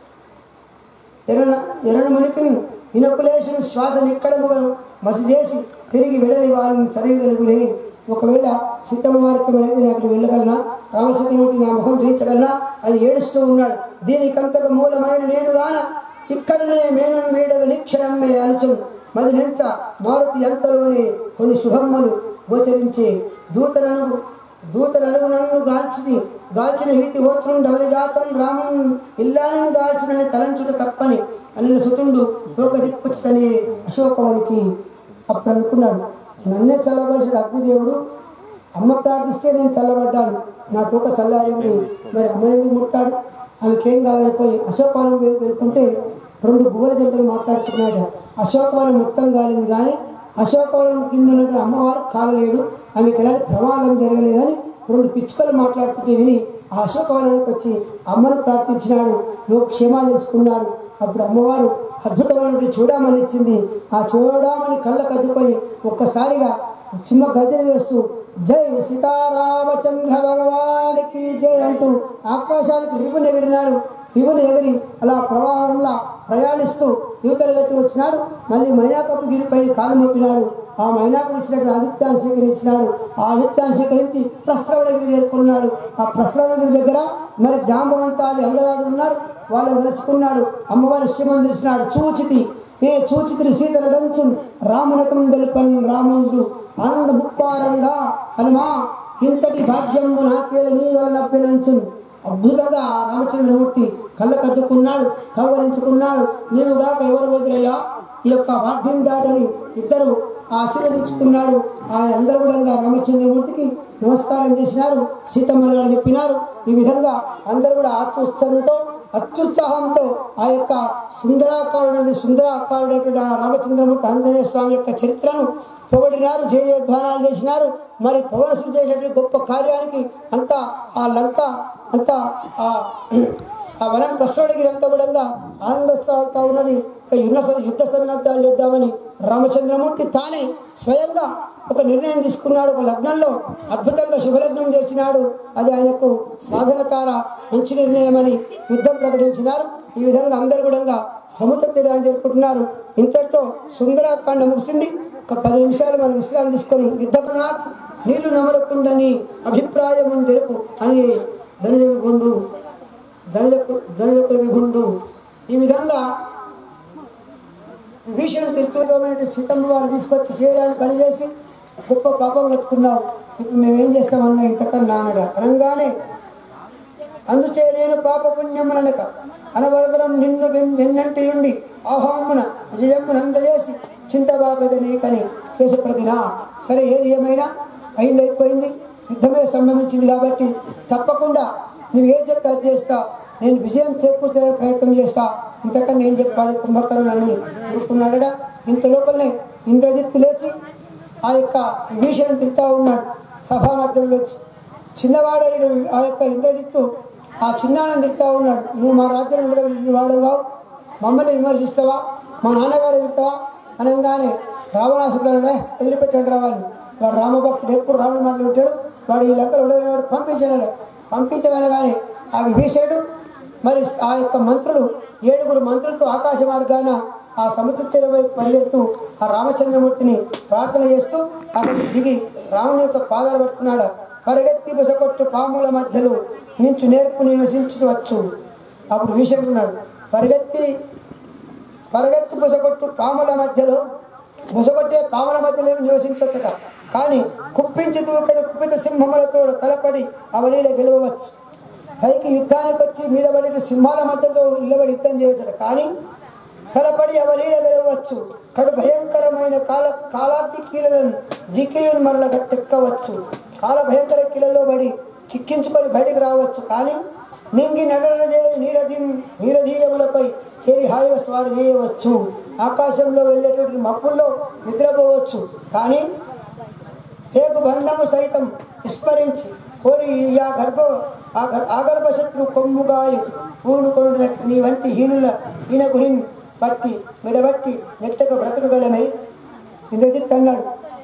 ఎరణ ఎరణమునికి ఇనకులేషన్ శ్వాస నిక్కడముగా మసి చేసి తిరిగి వెళ్ళని వారిని సరిగలుగునే ఒకవేళ సీతమ్మ వారికి మనకి నేను అక్కడికి వెళ్ళగలనా రామసీతమూర్తి నా ముఖం తీర్చగలనా అని ఏడుస్తూ ఉన్నాడు దీనికంతకు మూలమైన నేను గాన ఇక్కడనే మేను వీడదు నిక్షణమ్మే అనుచు మది నెంచ మారుతి ఎంతలోనే కొన్ని శుభమ్మలు గోచరించే దూతనను దూతనను నన్ను గాల్చిది గాల్చిన వీతి హోత్రుండు అవని జాతం రామం ఇల్లాలను గాల్చినని తలంచుట తప్పని అనిల సుతుండు తోక దిప్పుతని అశోకవనికి అప్పుడు అనుకున్నాడు నన్నే చల్లవలసిన అగ్నిదేవుడు అమ్మ ప్రార్థిస్తే నేను చల్లబడ్డాను నా తోక చల్లారింది మరి అమ్మని ఎందుకు ముడతాడు ఆమెకేం కాదనుకొని అశోకవనం వైపు వెళ్తుంటే రెండు గువ్వల జంటలు మాట్లాడుతున్నాడు అశోకవనం మొత్తం కాలింది కానీ అశోకవనం కింద ఉన్నటువంటి అమ్మవారు కాలలేదు ఆమెకి ఎలాంటి ప్రమాదం జరగలేదని రెండు పిచ్చుకలు మాట్లాడుతుంటే విని ఆ అశోకవనానికి వచ్చి అమ్మను ప్రార్థించినాడు లోక క్షేమాలు తెలుసుకున్నాడు అప్పుడు అమ్మవారు అద్భుతమైనటువంటి చూడమని ఇచ్చింది ఆ చూడమని కళ్ళకు అద్దుకొని ఒక్కసారిగా సింహ గర్జన చేస్తూ జై సీతారామచంద్ర భగవానికి జై అంటూ ఆకాశానికి రిబుని ఎగిరినాడు రిబుని ఎగిరి అలా ప్రవాహంలా ప్రయాణిస్తూ యువతలు గట్టి వచ్చినాడు మళ్ళీ మైనాకపు గిరిపై కాలు మోపినాడు ఆ మైనాకుడు ఇచ్చినట్టు ఆదిత్యాన్ని స్వీకరించినాడు ఆ ఆదిత్యాన్ని స్వీకరించి ప్రస్రవణగిరి చేరుకున్నాడు ఆ ప్రస్రవణగిరి దగ్గర మరి జాంబవంతాది అంగరాజులు ఉన్నారు వాళ్ళని కలుసుకున్నాడు అమ్మవారి శ్రీమని తెలిసినాడు చూచితి ఏ చూచితిని సీతను డంచు రామునకం తెలుపన్ రాముడు ఆనంద ముప్పారంగా హనుమా ఇంతటి భాగ్యము నాకే నీ వల్ల లభ్యనంచు అద్భుతంగా రామచంద్రమూర్తి కళ్ళకద్దుకున్నాడు కవ్వరించుకున్నాడు నీవు గాక ఎవరు వదిలయ్యా ఈ యొక్క భాగ్యం దాటని ఇద్దరు ఆశీర్వదించుకున్నాడు ఆ అందరూ కూడా రామచంద్రమూర్తికి నమస్కారం చేసినారు సీతమ్మ గారు చెప్పినారు ఈ విధంగా అందరూ కూడా ఆత్మోత్సవంతో అత్యుత్సాహంతో ఆ యొక్క సుందరాకారుడు సుందరాకారుడైనటువంటి ఆ రామచంద్రమూర్తి ఆంజనేయ స్వామి యొక్క చరిత్రను పొగడినారు జయ జయధ్వానాలు చేసినారు మరి పవనసులు చేసినటువంటి గొప్ప కార్యానికి అంతా ఆ లంక అంతా ఆ ఆ వనం ప్రశ్నడిగిరి అంతా కూడా ఆనందోత్సవాలతో ఉన్నది ఇక యుద్ధ యుద్ధ సన్నద్ధాలు చేద్దామని రామచంద్రమూర్తి తానే స్వయంగా ఒక నిర్ణయం తీసుకున్నాడు ఒక లగ్నంలో అద్భుతంగా శుభలగ్నం చేసినాడు అది ఆయనకు సాధన తార మంచి నిర్ణయం అని యుద్ధం ప్రకటించినారు ఈ విధంగా అందరు కూడా సముద్ర తీరాన్ని జరుపుకుంటున్నారు ఇంతటితో సుందరాకాండ ముగిసింది ఒక పది నిమిషాలు మనం విశ్రాంతి తీసుకొని యుద్ధకునా నీళ్లు నమరకుండని అభిప్రాయం తెలుపు అని ధనుజ విభుండు ధనుజకు ధనుజకు విభుండు ఈ విధంగా విభీషణ తిరుగుతున్నటువంటి సీతమ్మ వారు తీసుకొచ్చి చేయడానికి పనిచేసి గొప్ప పాపం కట్టుకున్నావు ఇప్పుడు మేమేం చేస్తామన్నా ఇంతకన్నా అన్నాడు అనగానే అందుచే నేను పాప పుణ్యమునక అనవరదరం నిన్ను వెన్- వెన్నంటి ఉండి ఆహోమున విజయమును అందజేసి చింతబాబేద నీకని చేసి ప్రతినా సరే ఏది ఏమైనా అయింది అయిపోయింది యుద్ధమే సంభవించింది కాబట్టి తప్పకుండా నువ్వు ఏం చెప్తే అది చేస్తా నేను విజయం చేకూర్చడానికి ప్రయత్నం చేస్తా ఇంతకన్నా ఏం చెప్పాలి కుంభకర్ణులని ఊరుకున్నాడట ఇంత లోపలనే ఇంద్రజిత్తు లేచి ఆ యొక్క విభీషణం తిరుగుతూ ఉన్నాడు సభా మధ్యంలో వచ్చి చిన్నవాడైన ఆ యొక్క ఇంద్రజిత్తు ఆ చిన్నాన్ని తిరుగుతూ ఉన్నాడు నువ్వు మా రాజ్యంలో ఉండదు వాడుగా మమ్మల్ని విమర్శిస్తావా మా నాన్నగారు ఎదుగుతావా అనగానే రావణాసుడు వదిలిపెట్టాడు రావాలి వాడు రామభక్తుడు ఎప్పుడు రాముడు మాటలు పెట్టాడు వాడు ఈ లెక్కలు ఉండేవాడు పంపించాడు పంపించమనగానే ఆ విభీషణుడు మరి ఆ యొక్క మంత్రులు ఏడుగురు మంత్రులతో ఆకాశ మార్గాన ఆ సముద్ర తీరమై పరిగెడుతూ ఆ రామచంద్రమూర్తిని ప్రార్థన చేస్తూ అక్కడికి దిగి రాముని యొక్క పాదాలు పట్టుకున్నాడు పరిగెత్తి బుసకొట్టు పాముల మధ్యలో నించు నేర్పు నివసించవచ్చు అప్పుడు భీషణుడున్నాడు పరిగెత్తి పరిగెత్తి బుసకొట్టు పాముల మధ్యలో బుసకొట్టే పాముల మధ్యలో నివసించవచ్చట కానీ కుప్పించి దూకడు కుప్పిత సింహములతో తలపడి అవలీల గెలవవచ్చు పైకి యుద్ధానికి వచ్చి మీద పడి సింహాల మధ్యతో నిలబడి యుద్ధం చేయవచ్చట కానీ తలపడి అవలీల గెలవచ్చు కడు భయంకరమైన కాల కాలాగ్ని కీలను జిక్కియుని మరల గట్టెక్కవచ్చు కాల భయంకర కీలలో పడి చిక్కించుకొని బయటికి రావచ్చు కానీ నింగి నగరణ నీరధి నీరధీయములపై చేరి హాయిగా స్వారీ చేయవచ్చు ఆకాశంలో వెళ్ళేటువంటి మబ్బుల్లో నిద్రపోవచ్చు కానీ ఏకు బంధము సైతం విస్మరించి కోరి ఆ గర్భ ఆ గర్- ఆ గర్భశత్రు కొమ్ముగాయు పూలు కొనుడినట్టు నీ వంటి హీనుల ఈయన గురిని బట్టి విడబట్టి నెట్టక బ్రతకగలమే ఇంద్రజిత్ అన్నాడు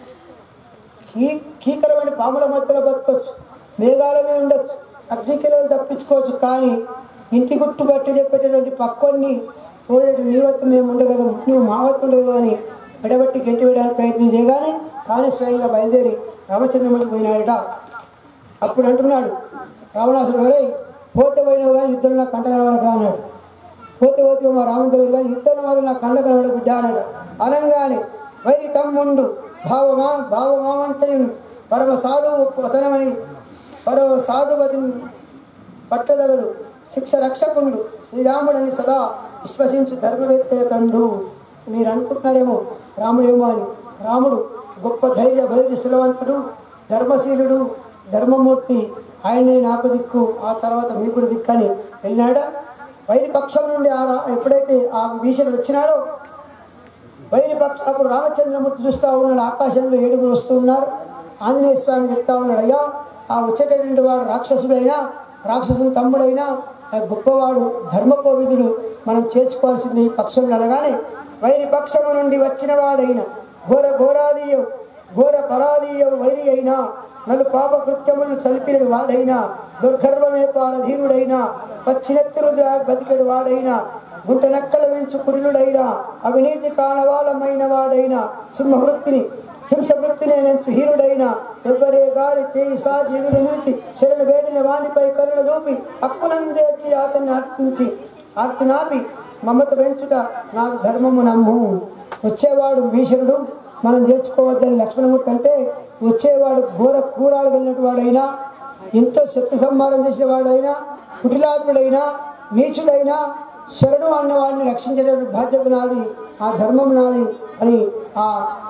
కీ కీకరమైన పాముల మధ్యలో బతకొచ్చు మేఘాల మీద ఉండొచ్చు అగ్నికిలలో తప్పించుకోవచ్చు కానీ ఇంటి గుట్టు బట్టి చెప్పేటటువంటి పక్కొన్ని పోయేటి నీ వద్ద మేము ఉండగలం నువ్వు మా వద్ద ఉండదు అని విడబట్టి గెంటి వేయడానికి ప్రయత్నం చేయగానే కానీ స్వయంగా బయలుదేరి రామచంద్రమూర్తి పోయినాడట అప్పుడు అంటున్నాడు రావణాసుడు వరే పోతే పోయినావు కానీ యుద్ధంలో నాకు కంట కనబడక అన్నాడు పోతే పోతే మా రాముని దగ్గర కానీ యుద్ధంలో మాత్రం నా కళ్ళ కనబడ బిడ్డ అన్నాడు అనగానే వైరి తమ్ముండు భావమా భావమామంతయును పరమ సాధువు పతనమని పరమ సాధువతిని పట్టదగదు శిక్ష రక్షకుండు శ్రీరాముడని సదా విశ్వసించు ధర్మవేత్త తండు మీరు అనుకుంటున్నారేమో రాముడేమో అని రాముడు గొప్ప ధైర్య భైర్య శిలవంతుడు ధర్మశీలుడు ధర్మమూర్తి ఆయనే నాకు దిక్కు ఆ తర్వాత మీకుడు దిక్కు అని వెళ్ళినాడా వైరి పక్షం నుండి ఆ రా- ఎప్పుడైతే ఆ భీషణుడు వచ్చినాడో వైరి పక్ష అప్పుడు రామచంద్రమూర్తి చూస్తూ ఉన్నాడు ఆకాశంలో ఏడుగురు వస్తూ ఉన్నారు ఆంజనేయ స్వామి చెప్తా ఉన్నాడు అయ్యా ఆ వచ్చేటటువంటి వాడు రాక్షసుడైనా రాక్షసుని తమ్ముడైనా ఆ గొప్పవాడు ధర్మకోవిదుడు మనం చేర్చుకోవాల్సింది ఈ పక్షంలో అనగానే వైరి పక్షము నుండి వచ్చిన వాడైన ఘోర ఘోరాదీయ ఘోర పరాదీయ వైరి అయినా నలు పాప కృత్యములను సలిపినడు వాడైనా దుర్గర్వమే పారధీరుడైనా పచ్చినెత్తురు బతికెడు వాడైనా గుంట నక్కల వెంచు కుడిలుడైనా అవినీతి కానవాలమైన వాడైనా సింహవృత్తిని హింస వృత్తిని నెంచు హీరుడైనా ఎవ్వరే గారి చేయి సాజీరుడు నిలిచి శరణు వేదిన వానిపై కరుణ చూపి అక్కునందేర్చి అతన్ని అర్పించి ఆర్తి నాపి మమత పెంచుట నాకు ధర్మము నమ్ము వచ్చేవాడు భీషణుడు మనం చేర్చుకోవద్దని లక్ష్మణమూర్తి అంటే వచ్చేవాడు ఘోర క్రూరాలు కలిగినటు వాడైనా ఎంతో శత్రు సంహారం చేసిన వాడైనా కుటిలాత్ముడైనా నీచుడైనా శరణు అన్నవాడిని రక్షించేటువంటి బాధ్యత నాది ఆ ధర్మం నాది అని ఆ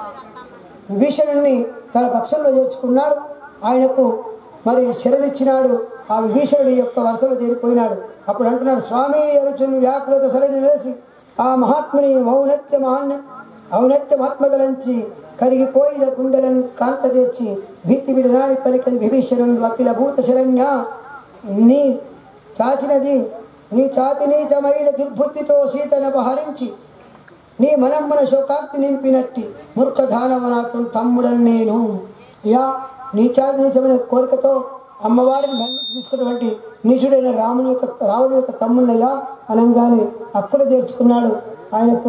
విభీషణుని తన పక్షంలో చేర్చుకున్నాడు ఆయనకు మరి శరణిచ్చినాడు ఆ విభీషణుడి యొక్క వరుసలో చేరిపోయినాడు అప్పుడు అంటున్నాడు స్వామి అరుచుని వ్యాకులత సరణి వేసి ఆ మహాత్ముని ఔన్నత్య మహాన్య ఔన్నత్యం ఆత్మదలంచి కరిగిపోయిన గుండెలను కాంత చేర్చి భీతి విడనాడి పలికని విభీషణుడు అఖిల భూత శరణ్య నీ చాచినది నీ చాతి నీచమైన దుర్బుద్ధితో సీతను అపహరించి నీ మనమ్మన శోకాగ్ని నింపినట్టి మూర్ఖధానవనాథు తమ్ముడని నేను యా నీ చాతి నీచమైన కోరికతో అమ్మవారిని బంధించి తీసుకున్నటువంటి నీచుడైన రాముని యొక్క రాముని యొక్క తమ్ముడయ్యా అనగానే అక్కడ చేర్చుకున్నాడు ఆయనకు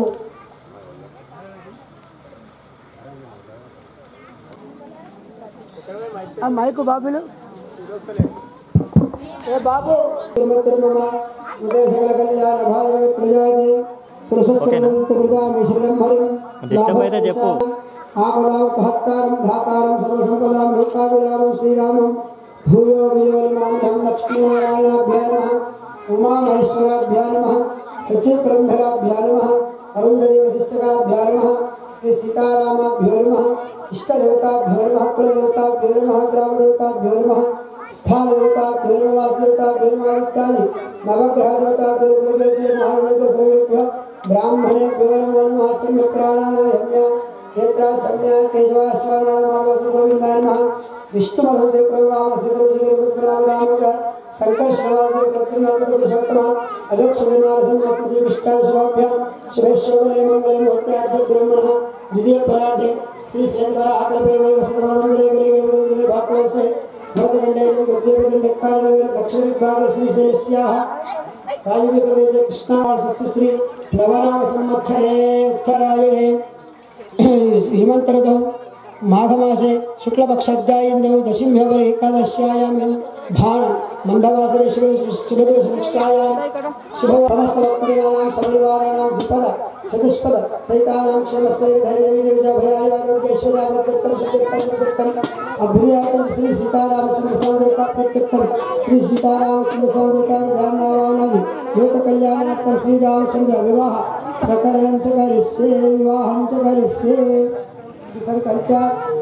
ఆ మైకు బాబులు ఏ బాబు తిరుమ తిరుమల ఉదయ సకల కళ్యాణ భాగవ త్రిజాది డిస్టర్బ్ అయితే చెప్పు. ఆపదాం భక్తారం ధాతారం సర్వసంపదాం లోకాభిరామం శ్రీరామం భూయో వియోమాంతం లక్ష్మీనారాయణాభ్యా నమ ఉమామహేశ్వరాభ్యా నమ సచిప్రంధరాభ్యా నమ అరుంధతి వశిష్ఠకాభ్యా నమ శ్రీ సీతారామాభ్యో నమ ఇష్టదేవతాభ్యో నమ కులదేవతాభ్యో నమ గ్రామదేవతాభ్యో నమ స్థానదేవతాభ్యో నమ వాసుదేవతాభ్యో నమ ఇత్యాది నవగ్రహదేవతాభ్యో సర్వేభ్యో మహాదేవో సర్వేభ్యో బ్రాహ్మణేభ్యో నమో నమః చమ్య ప్రాణానాయమ్య నేత్రా చమ్య కేశవాశ్వరామ గోవిందాయ నమః విష్ణుమధుదే ప్రవామ శ్రీరామ రామ शंकर श्रवादी प्रत्युनाथ पुरुषोत्तम अजोक्षणाल संवत्सर श्री विष्णु शिवाभ्याम शुभेश्वरे मंगले मुहूर्ते ब्रह्मण द्वितीय पराठे श्री श्रेष्ठवर आकल्पे वै वसंतमंगले गले गले भागवत से भरतखंडे उद्योगदे कारणवे दक्षिण विभागे श्री शेष्याः राजवी प्रदेशे कृष्णा श्री नवनाम संवत्सरे उत्तरायणे हेमंत ऋतौ माघमासे शुक्लपक्षाध्यायन्दौ दशम्यवरे एकादश्यायां भाण मन्दवासरे शुभदिवसनिष्ठायां शुभ समस्तभक्तानां सपरिवाराणां विपद चतुष्पद सहितानां क्षमस्तये धैर्यवीर्यविजयभयायारोग्यैश्वर्यावृत्तम् सत्यत्तम् अभ्युदयातं श्री सीतारामचन्द्र स्वामिका प्रत्यक्षं श्री सीतारामचन्द्र स्वामिका ध्यानावानादि लोककल्याणार्थं श्रीरामचन्द्र विवाह प्रकरणं च करिष्ये विवाहं च करिष्ये संकल्प्य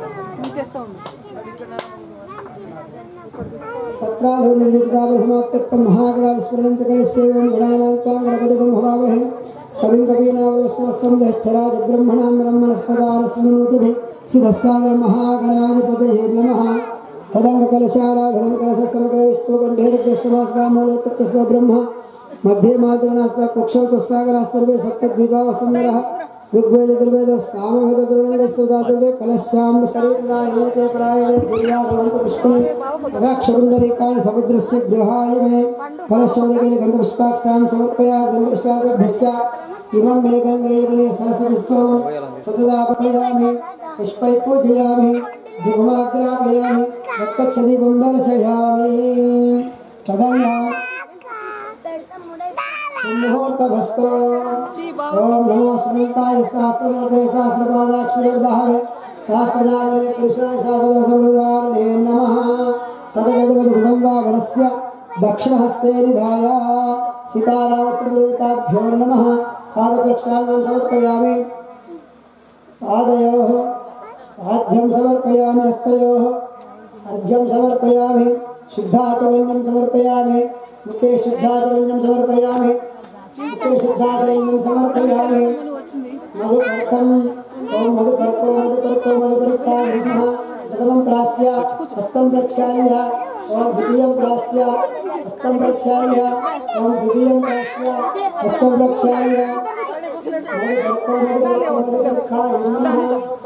तत्राधो निर्विष्टावसमाप्तत्वं महागणाविस्मरणं च करिष्येवं गणानां त्वां गणपतिगं भवामहे कविं कवीनावस्तमस्तं ज्येष्ठराज ब्रह्मणां ब्रह्मणस्पदानस्मृतिभिः सिद्धस्सागर महागणाधिपतये नमः तदङ्गकलशाराधनं कलशसमकलविष्णुकण्ठेरुग्यस्तमास्कामूलोत्तकृष्ण ब्रह्म मध्ये मातृणास्ता कुक्षौतसागराः सर्वे सप्तद्वीपावसुन्दरः ऋग्वेद दुर्वेद सामवेद दुर्णन्दस्वदातवे कलश्याम शरीरदायते प्रायणे दुर्याभवन्त पुष्पणे तदाक्षपुण्डरीकाणि समुद्रस्य गृहाय मे कलशोदकेन गन्धपुष्पाक्षां समर्पया गन्धपुष्पाभ्यश्च इमं मे गङ्गेयमने सरस्वतीस्तोमं सतदापयामि पुष्पै पूजयामि धूपमाग्रापयामि रक्तक्षदीपं दर्शयामि तदङ्गा मुहूर्तभस्तो ओम नमो स्मृताय शास्त्रमूर्ते शास्त्रपादाक्षरभावे शास्त्रनामने पुरुषाय शास्त्रसमुदाने नमः तदगदगदुगं वा वनस्य दक्षिणहस्ते निधाय सीतारामचन्द्रदेवताभ्यो नमः पादप्रक्षालनं समर्पयामि पादयोः आद्यं समर्पयामि हस्तयोः अर्घ्यं समर्पयामि शुद्धाचमन्यं समर्पयामि मुखे शुद्धाचमन्यं समर्पयामि मुखे शुद्धाचमन्यं समर्पयामि मधुपर्कम् ॐ मधुपर्को मधुपर्को मधुपर्काय नमः प्रथमं प्रास्य हस्तं प्रक्षाल्य ॐ द्वितीयं प्रास्य हस्तं प्रक्षाल्य ॐ द्वितीयं प्रास्य हस्तं प्रक्षाल्य मधुपर्को मधुपर्को मधुपर्काय नमः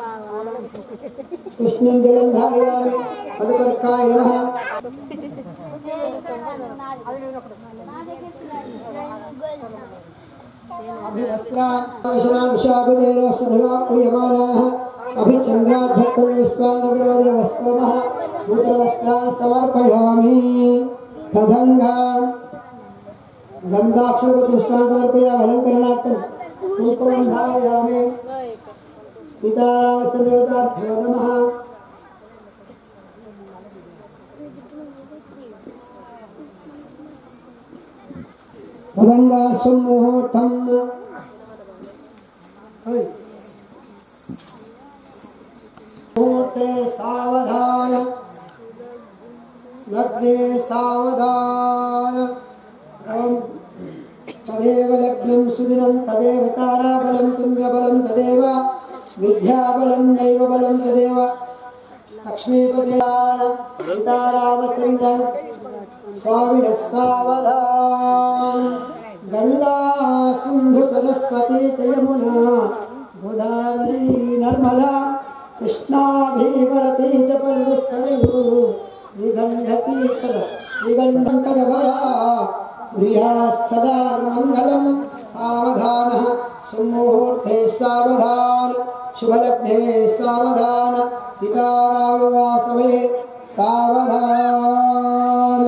कृष्णं जलं धारयामि मधुपर्काय नमः अभिवस्त्रांशाभिदेवसुधया पूयमानाः अभिचन्द्राभ्यर्थं विश्वाण्डगिरोदेवस्तोमः नूतनवस्त्रान् समर्पयामि तदङ्गा गन्धाक्षरपुष्पान् समर्पयामि अलङ्करणार्थं पुष्पं धारयामि सीतारामचन्द्रताभ्यो नमः तदङ्गा सुमुहूर्तम् मुहूर्ते सावधान लग्ने सावधान ॐ तदेव लग्नं सुदिनं तदेव ताराबलं चन्द्रबलं तदेव विद्याबलं दैवबलं तदेव लक्ष्मीपदयान सीतारामचन्द्रन् स्वामिनः सावधान गङ्गा सिन्धु सरस्वती च यमुना गोदावरी नर्मदा कृष्णा भीमरती च पर्वसरयु विगण्डती कद विगण्डं कदभवा प्रियाः मङ्गलं सावधानः सुमुहूर्ते सावधान शुभलग्ने सावधान सीतारामवासमये सावधान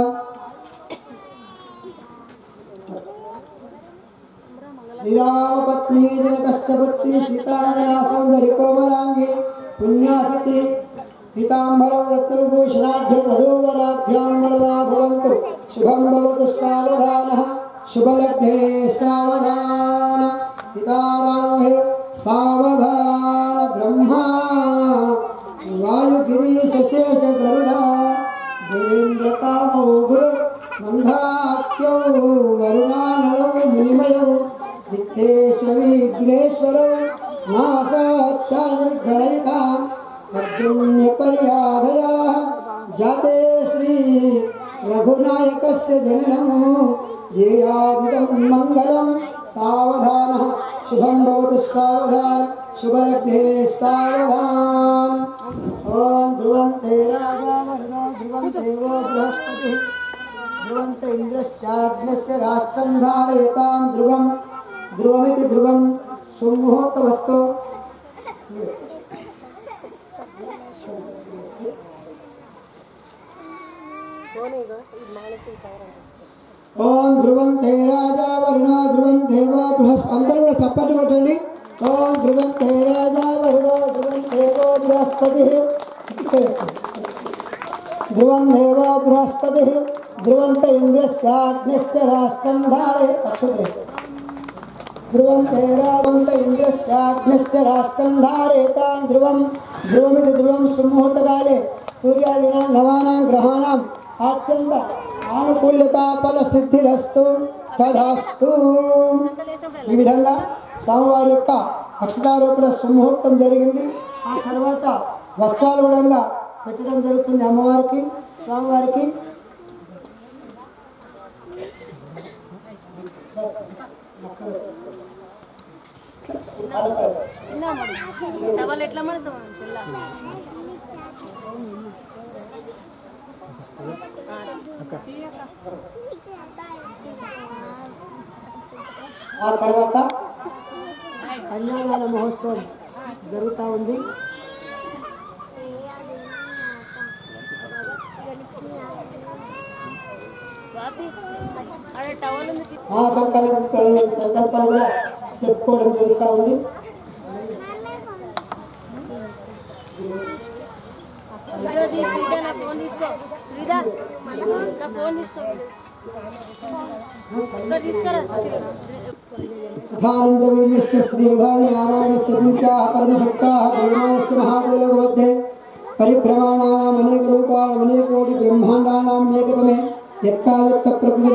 श्रीरामपत्नी जनकस्य पुत्री सीताञ्जना सौन्दर्य कोमलाङ्गे पुण्यासति पीताम्बरं रत्नविभूषणाढ्य वधूवराभ्यां वरदा भवन्तु शुभं भवतु सावधानः शुभलग्ने सावधान सीतारामः सावधान ब्रह्मा वायुगिरीशेष गरुडा देवेन्द्रकामौ गुरु मन्दाख्यौ वरुणानलौ मुनिमयौ वित्तेश विघ्नेश्वरौ नासात्याजगणयिताम् अर्जुन्यपर्यादयाः जाते श्री రఘునాయకస్య జననం ధ్యేయాదిదం మంగళం సావధాన శుభం భవతు సావధాన శుభలగ్నే సావధాన్ ఓం ధ్రువం తే రాజా వరుణో ధ్రువం దేవో బృహస్పతి ధ్రువంత ఇంద్రస్యాగ్నస్య రాష్ట్రం ధారయతాం ధ్రువం ధ్రువమితి ధ్రువం సుముహూర్తవస్తు ఓం ధ్రువం తే రాజా వరుణ ధ్రువం దేవో బృహస్ అందరూ కూడా చప్పట్లు కొట్టండి ఓం ధ్రువం తే రాజా వరుణ ధ్రువం దేవో బృహస్పతి ధ్రువం దేవో బృహస్పతి ధ్రువంత ఇంద్రస్యాగ్నిశ్చ రాష్ట్రం ధారే అక్షరే ధ్రువం తేరావంత ఇంద్రస్యాగ్నిశ్చ రాష్ట్రం ధారేతాం ధ్రువం ధ్రువమితి ధ్రువం సుముహూర్తకాలే సూర్యాదీనాం నవానాం గ్రహాణం అత్యంత ఆనుకూల్యత ఫల సిద్ధిరస్తు తదాస్తు ఈ విధంగా స్వామివారి యొక్క అక్షతారోపణ సుముహూర్తం జరిగింది ఆ తర్వాత వస్త్రాలు కూడా పెట్టడం జరుగుతుంది అమ్మవారికి స్వామివారికి డబల్ ఎట్లా మడతాం చెల్లా ఆ తర్వాత కన్యాదాన మహోత్సవం జరుగుతూ ఉంది స్వాతి అక్కడ టవల్ ఉంది ఆ సంకల్పాలు సంకల్పాలు కూడా చెప్పుకోవడం జరుగుతూ ఉంది శ్రీదా శ్రీదా నా ఫోన్ తీసుకో శ్రీదా నా ఫోన్ తీసుకో ఇక్కడ తీసుకురా సదానందవీర్యస్య శ్రీవిధాని నారాయణస్య చింత్యాः పరమశక్తాः దేవానస్య మహాదేవ मध्ये పరిభ్రమాణానాం అనేక రూపాణం అనేక కోటి బ్రహ్మాండానాం ఏకతమే యత్కావ్యక్త ప్రకృతి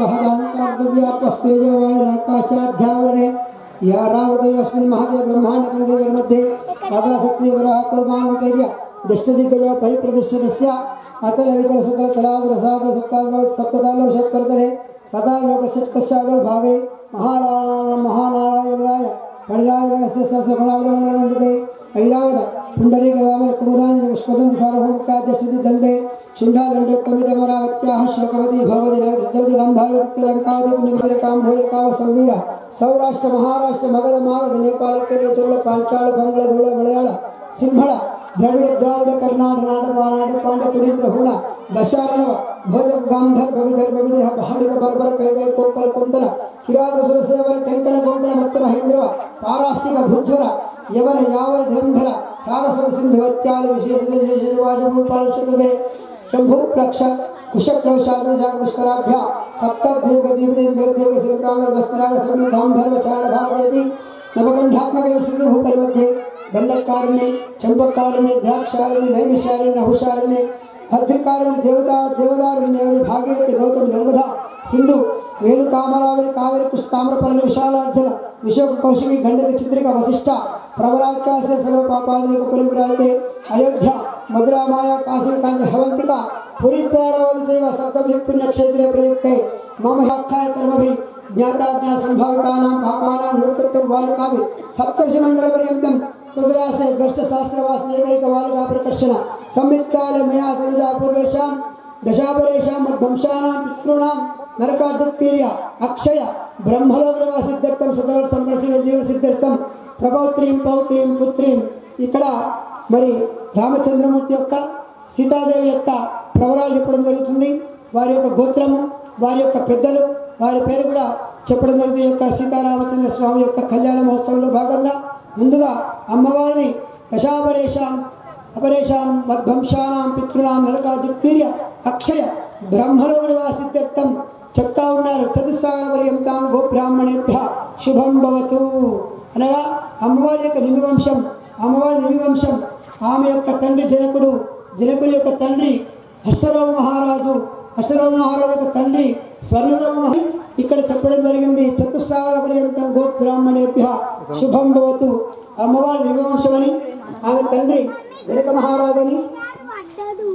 మహదాంకార్దవ్యాపస్తేజవాయురాకాశాధ్యావరణే या रामदेवस्मिन् महते ब्रह्माण्डखण्डे मध्ये आकाशक्तियोगरः कुर्मानन्तैर्य दिष्टदिग्गजो परिप्रतिष्ठितस्य अतल वितल सकल तलादर सादर सप्तालो सप्ततालो षट्परतले सदा लोकषट्पश्चादो भागे महानारायण महानारायणाय फणिराजस्य सहस्रफलावलम्बनमण्डिते ऐरावत पुण्डरीकवामन कुमुदाञ्जन पुष्पदन्त सार्वभौमिकाद्यस्तुति दन्ते शुण्डादण्डोत्तमितमरावत्याः श्लोकवती भवति नवति गन्धारवतिलङ्कावति पुण्यकां भूयकाव संवीर सौराष्ट्र महाराष्ट्र मगध मागध नेपाल केरळ चोळ पांचाळ बंगळ गोळ मलयाळ सिंहळ द्रविड द्राविड कर्नाटक नाटक वानाटक पांड पुरींद्र हुण दशारणव भोज गांधर्व विदर्भ विदेह पहाडिक बर्बर कैगै कोकल कुंतल किरात सुरसेवर टंकण गोंकण मत्त महेंद्र पारास्तिक भुज्वರ ಯವನ ಯಾವನ ಧರಂಧರ ಸಾರಸ್ವತ ಸಿಂಧು ವತ್ಯಾಲ ವಿಶೇಷ ವಿಶೇಷವಾಜಭೂಪಾಲ ಚಂದ್ರದೆ ಶಂಭು ಪ್ಲಕ್ಷ कुशक्लौशादशाकुष्कराभ्या सप्तद्वीपदीपदेन्द्रदेव श्रीकामर वस्त्राग संधाम धर्म चारण भागयति नवकंठात्मक विस्तृति भूतल मध्ये दंडकारण्य चंपकारण्य द्राक्षारण्य नैमिषारण्य नहुषारण्य भद्रकारण्य देवता देवदारण्य भागीरथी गौतम नर्मदा सिंधु వేణు కామరావరి కావేరి కృష్ణామ్రపర్ణ విశాలార్జున విశోక కౌశికి గండక చిత్రిక వశిష్ట ప్రవరాకాశ సర్వ పాపాదులకు పులిపురాయితే అయోధ్య మధురా మాయా కాశీ కాంచి హవంతిక పురి ద్వారావతి చైవ సప్తమి పుణ్యక్షేత్రే ప్రయుక్తే మమ శాఖాయ కర్మభి జ్ఞాతాజ్ఞా సంభావితానాం పాపానాం నివృత్తం వాలుకాభి సప్తర్షి మండల పర్యంతం కుదరాసే దర్శ శాస్త్రవాసన ఏకైక వాలుగా ప్రకర్షణ సంవిత్కాలే మయా సరిజా పూర్వేషాం దశాపరేషాం మద్వంశానాం పితॄణాం నరకాదుత్తీర్య అక్షయ బ్రహ్మలోకవ సిద్ధార్థం సతవర్ సంరక్షణ జీవన సిద్ధార్థం ప్రభౌత్రీం పౌత్రీం పుత్రీం ఇక్కడ మరి రామచంద్రమూర్తి యొక్క సీతాదేవి యొక్క ప్రవరాలు చెప్పడం జరుగుతుంది వారి యొక్క గోత్రము వారి యొక్క పెద్దలు వారి పేరు కూడా చెప్పడం జరుగుతుంది ఈ యొక్క సీతారామచంద్ర స్వామి యొక్క కళ్యాణ మహోత్సవంలో భాగంగా ముందుగా అమ్మవారిని దశాపరేషాం అపరేషాం మద్వంశానాం పితృణాం నరకాదిత్తీర్య అక్షయ బ్రహ్మలో నివాసిత్యర్థం చెప్తా ఉన్నారు చతుస్సాగర పర్యంతాం గోబ్రాహ్మణేభ్య శుభం భవతు అనగా అమ్మవారి యొక్క నిమివంశం అమ్మవారి నిమివంశం ఆమె యొక్క తండ్రి జనకుడు జనకుడి యొక్క తండ్రి హర్షరావు మహారాజు హర్షరావు మహారాజు యొక్క తండ్రి స్వర్ణరావు మహా ఇక్కడ చెప్పడం జరిగింది చతుస్సాగర పర్యంతం గోబ్రాహ్మణేభ్య శుభం భవతు అమ్మవారి నిమివంశమని ఆమె తండ్రి జనక మహారాజు అని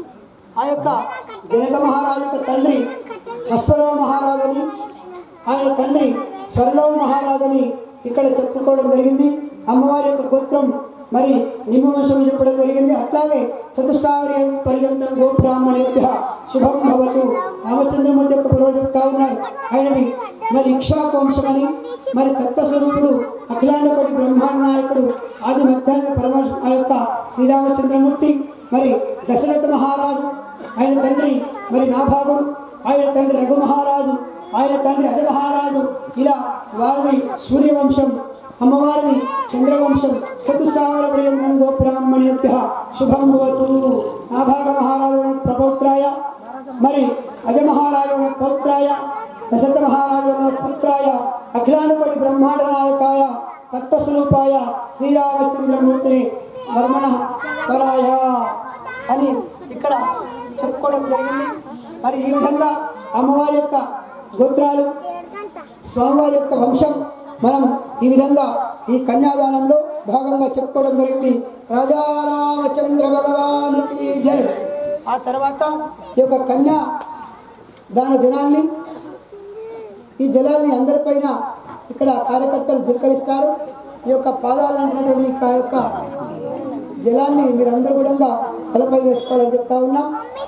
ఆ యొక్క జనక మహారాజు యొక్క తండ్రి అశ్వరావు మహారాజని ఆయన తండ్రి స్వర్ణవ మహారాజని ఇక్కడ చెప్పుకోవడం జరిగింది అమ్మవారి యొక్క గోత్రం మరి నిమ్మవంశం చెప్పడం జరిగింది అట్లాగే చతుస్సారి పర్యంతం గోబ్రాహ్మణేభ్య శుభం భవతు రామచంద్రమూర్తి యొక్క పూర్వ చెప్తా ఉన్నారు ఆయనది మరి ఇక్షాకు వంశమని మరి తత్వస్వరూపుడు అఖిలాండపడి బ్రహ్మాండ నాయకుడు ఆది మధ్యాహ్న పరమ ఆ యొక్క శ్రీరామచంద్రమూర్తి మరి దశరథ మహారాజు ఆయన తండ్రి మరి నాభాగుడు ఆయన తండ్రి రఘు మహారాజు ఆయన తండ్రి అజ మహారాజు ఇలా వారిది సూర్యవంశం అమ్మవారిది చంద్రవంశం చతుస్సాగర పర్యంతం గోబ్రాహ్మణేభ్య శుభం భవతు నాభాగ మహారాజు ప్రపౌత్రాయ మరి అజ మహారాజు పౌత్రాయ దశరథ మహారాజు పుత్రాయ అఖిలానుపడి బ్రహ్మాండ నాయకాయ తత్వస్వరూపాయ శ్రీరామచంద్రమూర్తి వర్మణ పరాయ అని ఇక్కడ చెప్పుకోవడం జరిగింది మరి ఈ విధంగా అమ్మవారి యొక్క గోత్రాలు స్వామివారి యొక్క వంశం మనం ఈ విధంగా ఈ కన్యాదానంలో భాగంగా చెప్పుకోవడం జరిగింది రాజారామచంద్ర భగవానికి జై ఆ తర్వాత ఈ యొక్క కన్యా దాన జనాన్ని ఈ జలాన్ని అందరిపైన ఇక్కడ కార్యకర్తలు ధిక్కరిస్తారు ఈ యొక్క పాదాలు అంటున్నటువంటి ఈ కా- యొక్క జలాన్ని మీరందరూ కూడా తలపై వేసుకోవాలని చెప్తా ఉన్నాం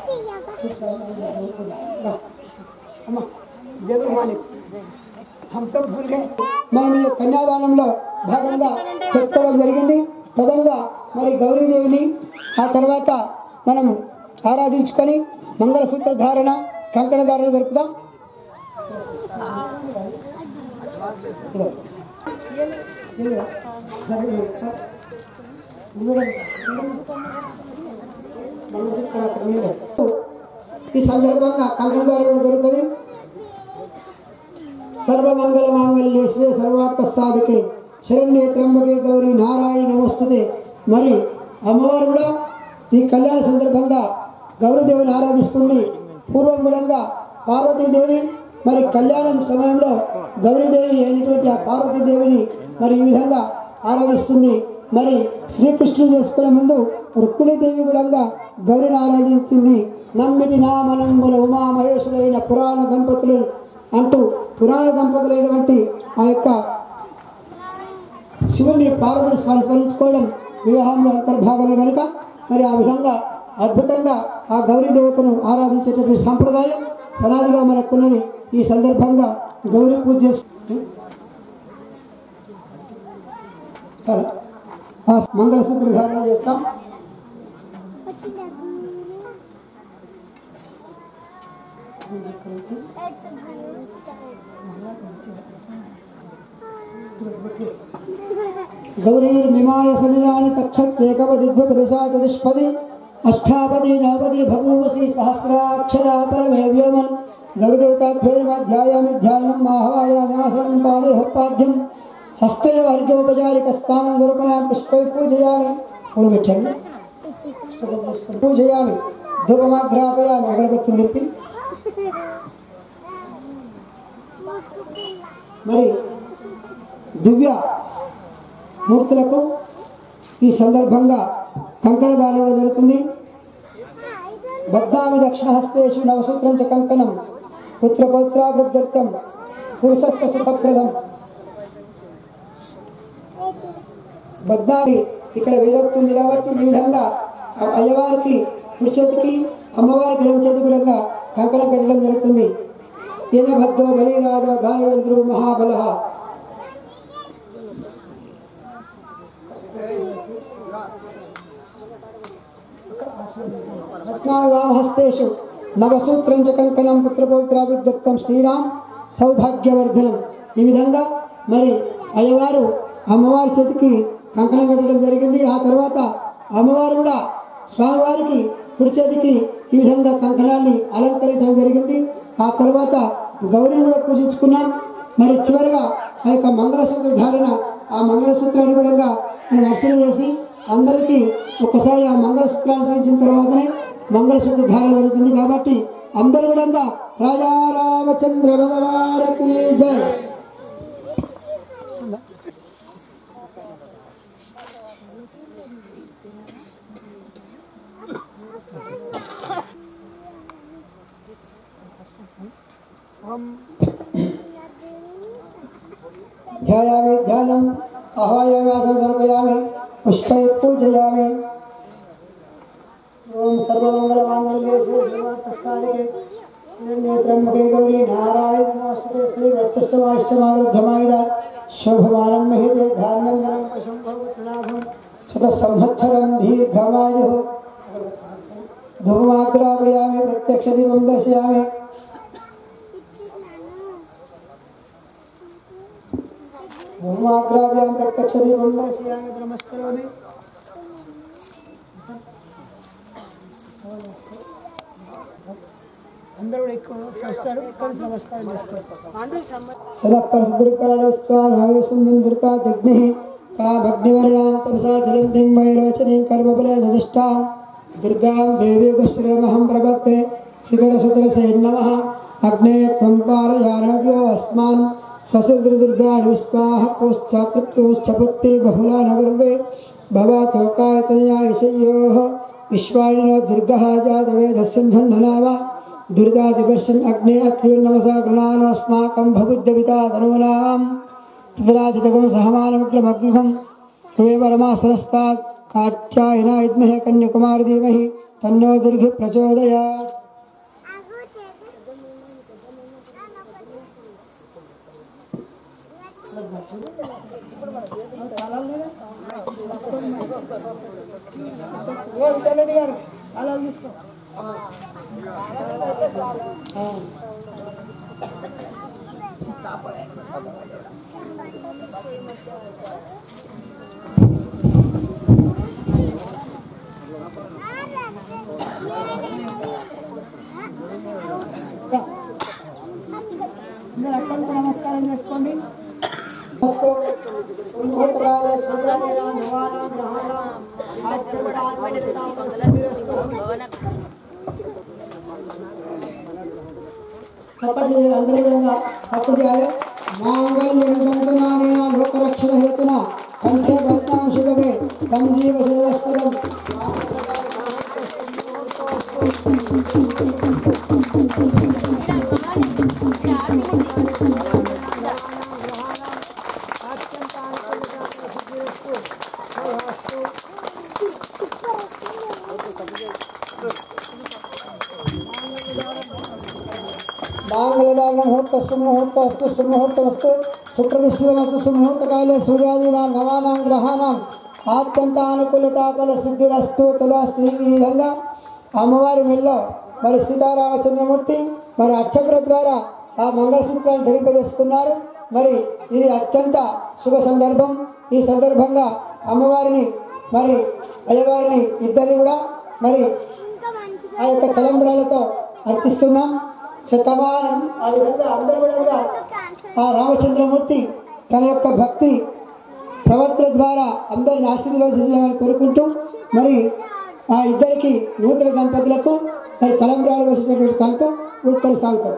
అమ్మా జగన్ మాలిక్ हम सब भूल गए మనం ఈ కన్యాదానంలో భాగంగా చెప్పుకోవడం జరిగింది తదంగా మరి గౌరీదేవిని ఆ తర్వాత మనం ఆరాధించుకొని మంగళసూత్ర ధారణ కంకణ ధారణ జరుపుదాం ఇదిగో. ఇదిగో. ఇదిగో. మంగళసూత్ర అక్కడ ఉంది. ఈ సందర్భంగా కంకణ ధారణ కూడా జరుగుతుంది సర్వమంగళ మాంగళ్యే శివే సర్వాత్మ సాధకే శరణ్యే త్రంబకే గౌరీ నారాయణ నమస్తుతే మరి అమ్మవారు కూడా ఈ కళ్యాణ సందర్భంగా గౌరీదేవిని ఆరాధిస్తుంది పూర్వం కూడా పార్వతీదేవి మరి కళ్యాణం సమయంలో గౌరీదేవి అయినటువంటి ఆ పార్వతీదేవిని మరి ఈ విధంగా ఆరాధిస్తుంది మరి శ్రీకృష్ణుడు చేసుకునే ముందు రుక్మిణీదేవి కూడా గౌరిని ఆరాధించింది నమ్మిది నామనంబుల ఉమామహేశ్వరైన పురాణ దంపతులు అంటూ పురాణ దంపతులైనటువంటి ఆ యొక్క శివుని పార్వతిని స్మరి- స్మరించుకోవడం వివాహంలో అంతర్భాగమే కనుక మరి ఆ విధంగా అద్భుతంగా ఆ గౌరీ దేవతను ఆరాధించేటటువంటి సంప్రదాయం సనాదిగా మనకున్నది ఈ సందర్భంగా గౌరీ పూజ చేసుకు సరే ఆ మంగళసూత్ర ధారణ చేస్తాం గౌరీర్మిమాయ సలిలాని తక్షత్యేకవదిద్వదశా చతుష్పది అష్టాపది నవపది భగూవసి సహస్రాక్షరా పరమే వ్యోమన్ గౌరదేవతాభ్యేర్మాధ్యాయామి ధ్యానం ఆహ్వాయామ్యాసనం పాదే హోపాద్యం హస్తయ అర్ఘ్యోపచారిక స్థానం గురుపయాం పుష్పై పూజయామి పూలు పెట్టండి పూజయామి ధూపమాగ్రాపయామి అగరబత్తులు నింపి మరి దివ్య మూర్తులకు ఈ సందర్భంగా కంకణ దానం జరుగుతుంది బద్దామి దక్షిణహస్తేషు నవసూత్రం చ కంకణం పుత్రపౌత్రాభివృద్ధర్థం పురుషస్య సుఖప్రదం బద్దామి ఇక్కడ వేదవుతుంది కాబట్టి ఈ విధంగా ఆ అయ్యవారికి కుడి చేతికి అమ్మవారికి ఎడమ చేతికి విధంగా కంకణం కట్టడం జరుగుతుంది ఈయన భద్రో బలిరాజ దానవేంద్రు మహాబల రత్నావివాహస్తేషు నవసూత్రం చ కంకణం పుత్రపౌత్రాభివృద్ధత్వం శ్రీరామ్ సౌభాగ్యవర్ధనం ఈ విధంగా మరి అయ్యవారు అమ్మవారి చేతికి కంకణం కట్టడం జరిగింది ఆ తర్వాత అమ్మవారు కూడా స్వామివారికి కుడి చేతికి ఈ విధంగా కంకణాన్ని అలంకరించడం జరిగింది ఆ తర్వాత గౌరిని కూడా పూజించుకున్నాం మరి చివరిగా ఆ యొక్క మంగళసూత్ర ధారణ ఆ మంగళసూత్రాన్ని కూడా మనం అర్చన చేసి అందరికీ ఒకసారి ఆ మంగళసూత్రాన్ని చూపించిన తర్వాతనే మంగళసూత్ర ధారణ జరుగుతుంది కాబట్టి అందరూ కూడా రాజా రామచంద్ర భగవానికి జై ध्यायामि ध्यानम् आह्वायामि आसनं समर्पयामि पुष्पैः पूजयामि ॐ सर्वमङ्गलमाङ्गल्ये श्रीश्रीवास्तसादिके श्रीनेत्रम्बके गौरी नारायण नमस्ते श्रीवक्षस्वाश्चमारुध्यमायुध शुभमानं महिते धान्यं धनं पशुं भवतृणाभं शतसंवत्सरं दीर्घमायुः धूमाग्रापयामि प्रत्यक्षदीपं दर्शयामि धूमाग्राभ्यां प्रत्यक्षदीपं दर्शयामि नमस्करोमि అందరూ కూడా ఎక్కువ వస్తాడు ఇక్కడ నుంచి నమస్కారం చేసుకుంటారు సదపరసదుర్గాణస్వానావేశం దుర్గా దగ్ని కామగ్నివర్ణాం తమసా జలంతిం వైరోచనీం కర్మఫలే దదిష్టాం దుర్గాం దేవీ గుశ్రీమహం ప్రపత్తే శిఖరసుతరసే నమః అగ్నే త్వం పారయానవ్యో అస్మాన్ ససదుర్గాణి విస్వాహ పుశ్చ పృత్యూశ్చ పుత్తి బహుళా నగర్వే భవతోకాయతనయాయశయోః విశ్వాణినో దుర్గः జాతవేదస్సింధన్ననామ दुर्गादिवर्षन् अग्ने अत्युर्नमसा गृणानस्माकं भबुद्धविता तनूनां पृथराजितकं सहमानमुग्रमग्रहं त्वमेव रमासुरस्तात् कात्यायना विद्महे कन्याकुमारी धीमहि तन्नो दुर्गि प्रचोदयात् అలా తీసుకో అందరూ అక్కడి నుంచి నమస్కారం చేసుకోండి ముహూర్తకాలే స్మృతానేన నవానాం గ్రహాణాం ఆత్మతాత్మనితాపరస్మిరస్తు. అప్పటి అందరూ కూడా అప్పుడు చేయాలి మాంగళ్యం దంతనానేన లోకరక్షణ హేతున కంఠే భర్తాం శుభగే తం జీవ శిరస్పదం మాంగళదాన ముహూర్త సుముహూర్తస్తు సుముహూర్తమస్తు సుప్రతిష్ఠితమస్తు సుముహూర్తకాలే సూర్యాదీనాం నవానాం గ్రహాణం అత్యంత అనుకూలత ఫల సిద్ధిరస్తు తదాస్తు ఈ విధంగా అమ్మవారి మెల్లో మరి సీతారామచంద్రమూర్తి మరి అర్చకుల ద్వారా ఆ మంగళసూత్రాన్ని ధరింపజేసుకున్నారు మరి ఇది అత్యంత శుభ సందర్భం ఈ సందర్భంగా అమ్మవారిని మరి అయ్యవారిని ఇద్దరిని కూడా మరి ఆ యొక్క తలంబ్రాలతో అర్పిస్తున్నాం శతమానం ఆ విధంగా అందరూ కూడా ఆ రామచంద్రమూర్తి తన యొక్క భక్తి ప్రవర్తన ద్వారా అందరిని ఆశీర్వదించాలని కోరుకుంటూ మరి ఆ ఇద్దరికి నూతన దంపతులకు మరి తలంబ్రాలు వేసినటువంటి కాంతం ఇప్పుడు కొనసాగుతారు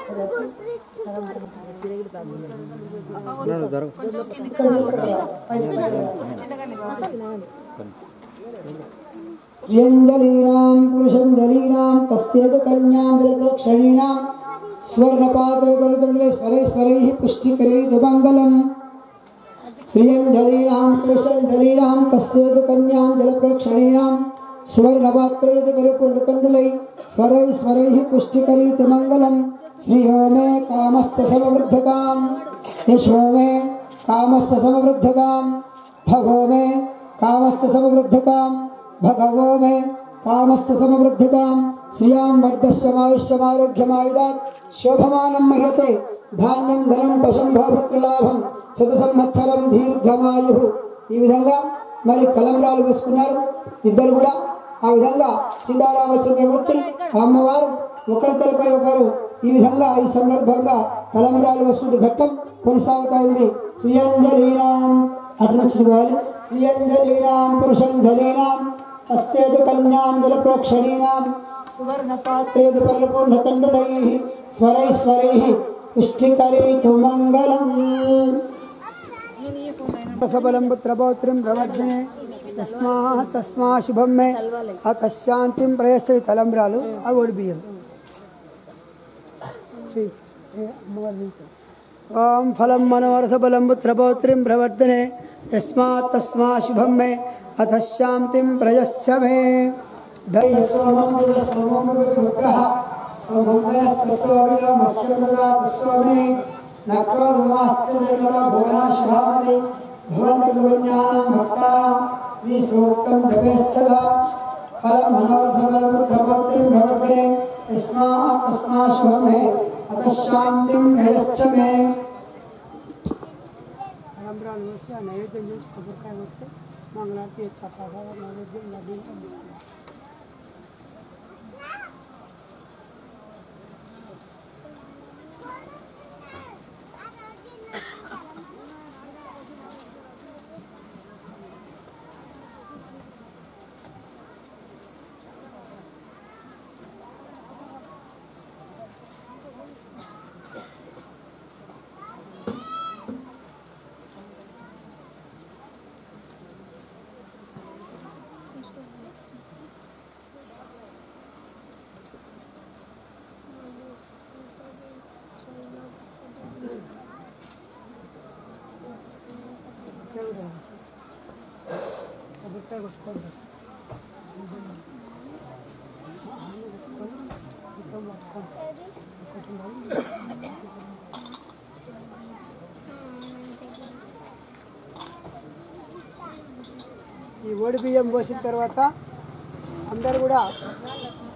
స్త్రియంజలీనాం పురుషంజలీనాం తస్యేత కన్యాం జలప్రోక్షణీనాం స్వర్ణపాత్రే పలుతండ్రే స్వరై స్వరై పుష్టికరేతు మంగళం శ్రియంజలీనాం పురుషంజలీనాం తస్యేత కన్యాం జలప్రోక్షణీనాం స్వర్ణపాత్రేతు కరుపుండుతండ్రులై స్వరై స్వరై పుష్టికరీతు మంగళం శ్రియో మే కామస్థ సమవృద్ధతాం యశో మే కామస్థ సమవృద్ధతాం భగో మే కామస్థ సమవృద్ధతాం భగవో మే కామస్థ సమవృద్ధతాం శ్రియాం వర్ధస్యమాయుష్యమారోగ్యమాయుధాత్ శోభమానం మహ్యతే ధాన్యం ధనం పశుం భవపుత్రలాభం శత సంవత్సరం దీర్ఘమాయు ఈ విధంగా మరి కలంబరాలు వేసుకున్నారు ఇద్దరు కూడా ఆ విధంగా సీతారామచంద్రమూర్తి అమ్మవారు ఒకరి తలపై ఒకరు ఈ విధంగా ఈ సందర్భంగా తలంబరాలు వేసుకుంటూ ఘట్టం కొనసాగుతా ఉంది శ్రీయంజలీనాం అటు నుంచి పోవాలి శ్రీయంజలీనాం పురుషంజలీనాం అస్యేతు కన్యాం జలప్రోక్షణీనాం సువర్ణపాత్రేతు పరిపూర్ణకండులైః స్వరైः స్వరైः పుష్టికరీతు మంగళం సబలం పుత్రపౌత్రిం ప్రవర్ధనే తస్మా తస్మా శుభం మే అతశాంతిం ప్రయస్వి తలంబ్రాలు అవి బియ్యం ఓం ఫలం మనోరసబలం పుత్రపౌత్రిం ప్రవర్తనే యస్మాత్ తస్మా శుభం మే అథ శాంతిం ప్రయశ్చ మే దయ సోమం దివ సోమం రుద్రః సోమం దయస్య సోమిలో మహ్యం దదాతు సోమే నక్రోధమాశ్చ నిర్మల భువనా శుభామతి భవంతి విజ్ఞానం భక్తానాం శ్రీ సూక్తం జపేశ్చదా ఫలం మనోరసబలం పుత్రపౌత్రిం ప్రవర్తనే యస్మాత్ తస్మా శుభం మే అథ శాంతిం ప్రయశ్చ మే తలంబ్రాలు చూసి ఆ నైవేద్యం చూసి కొబ్బరికాయ కొడితే మంగళారతి చక్కగా నైవేద్యం లభించింది కొబ్బరికాయ కొట్టుకోండి ఈ ఓడి బియ్యం పోసిన తర్వాత అందరు కూడా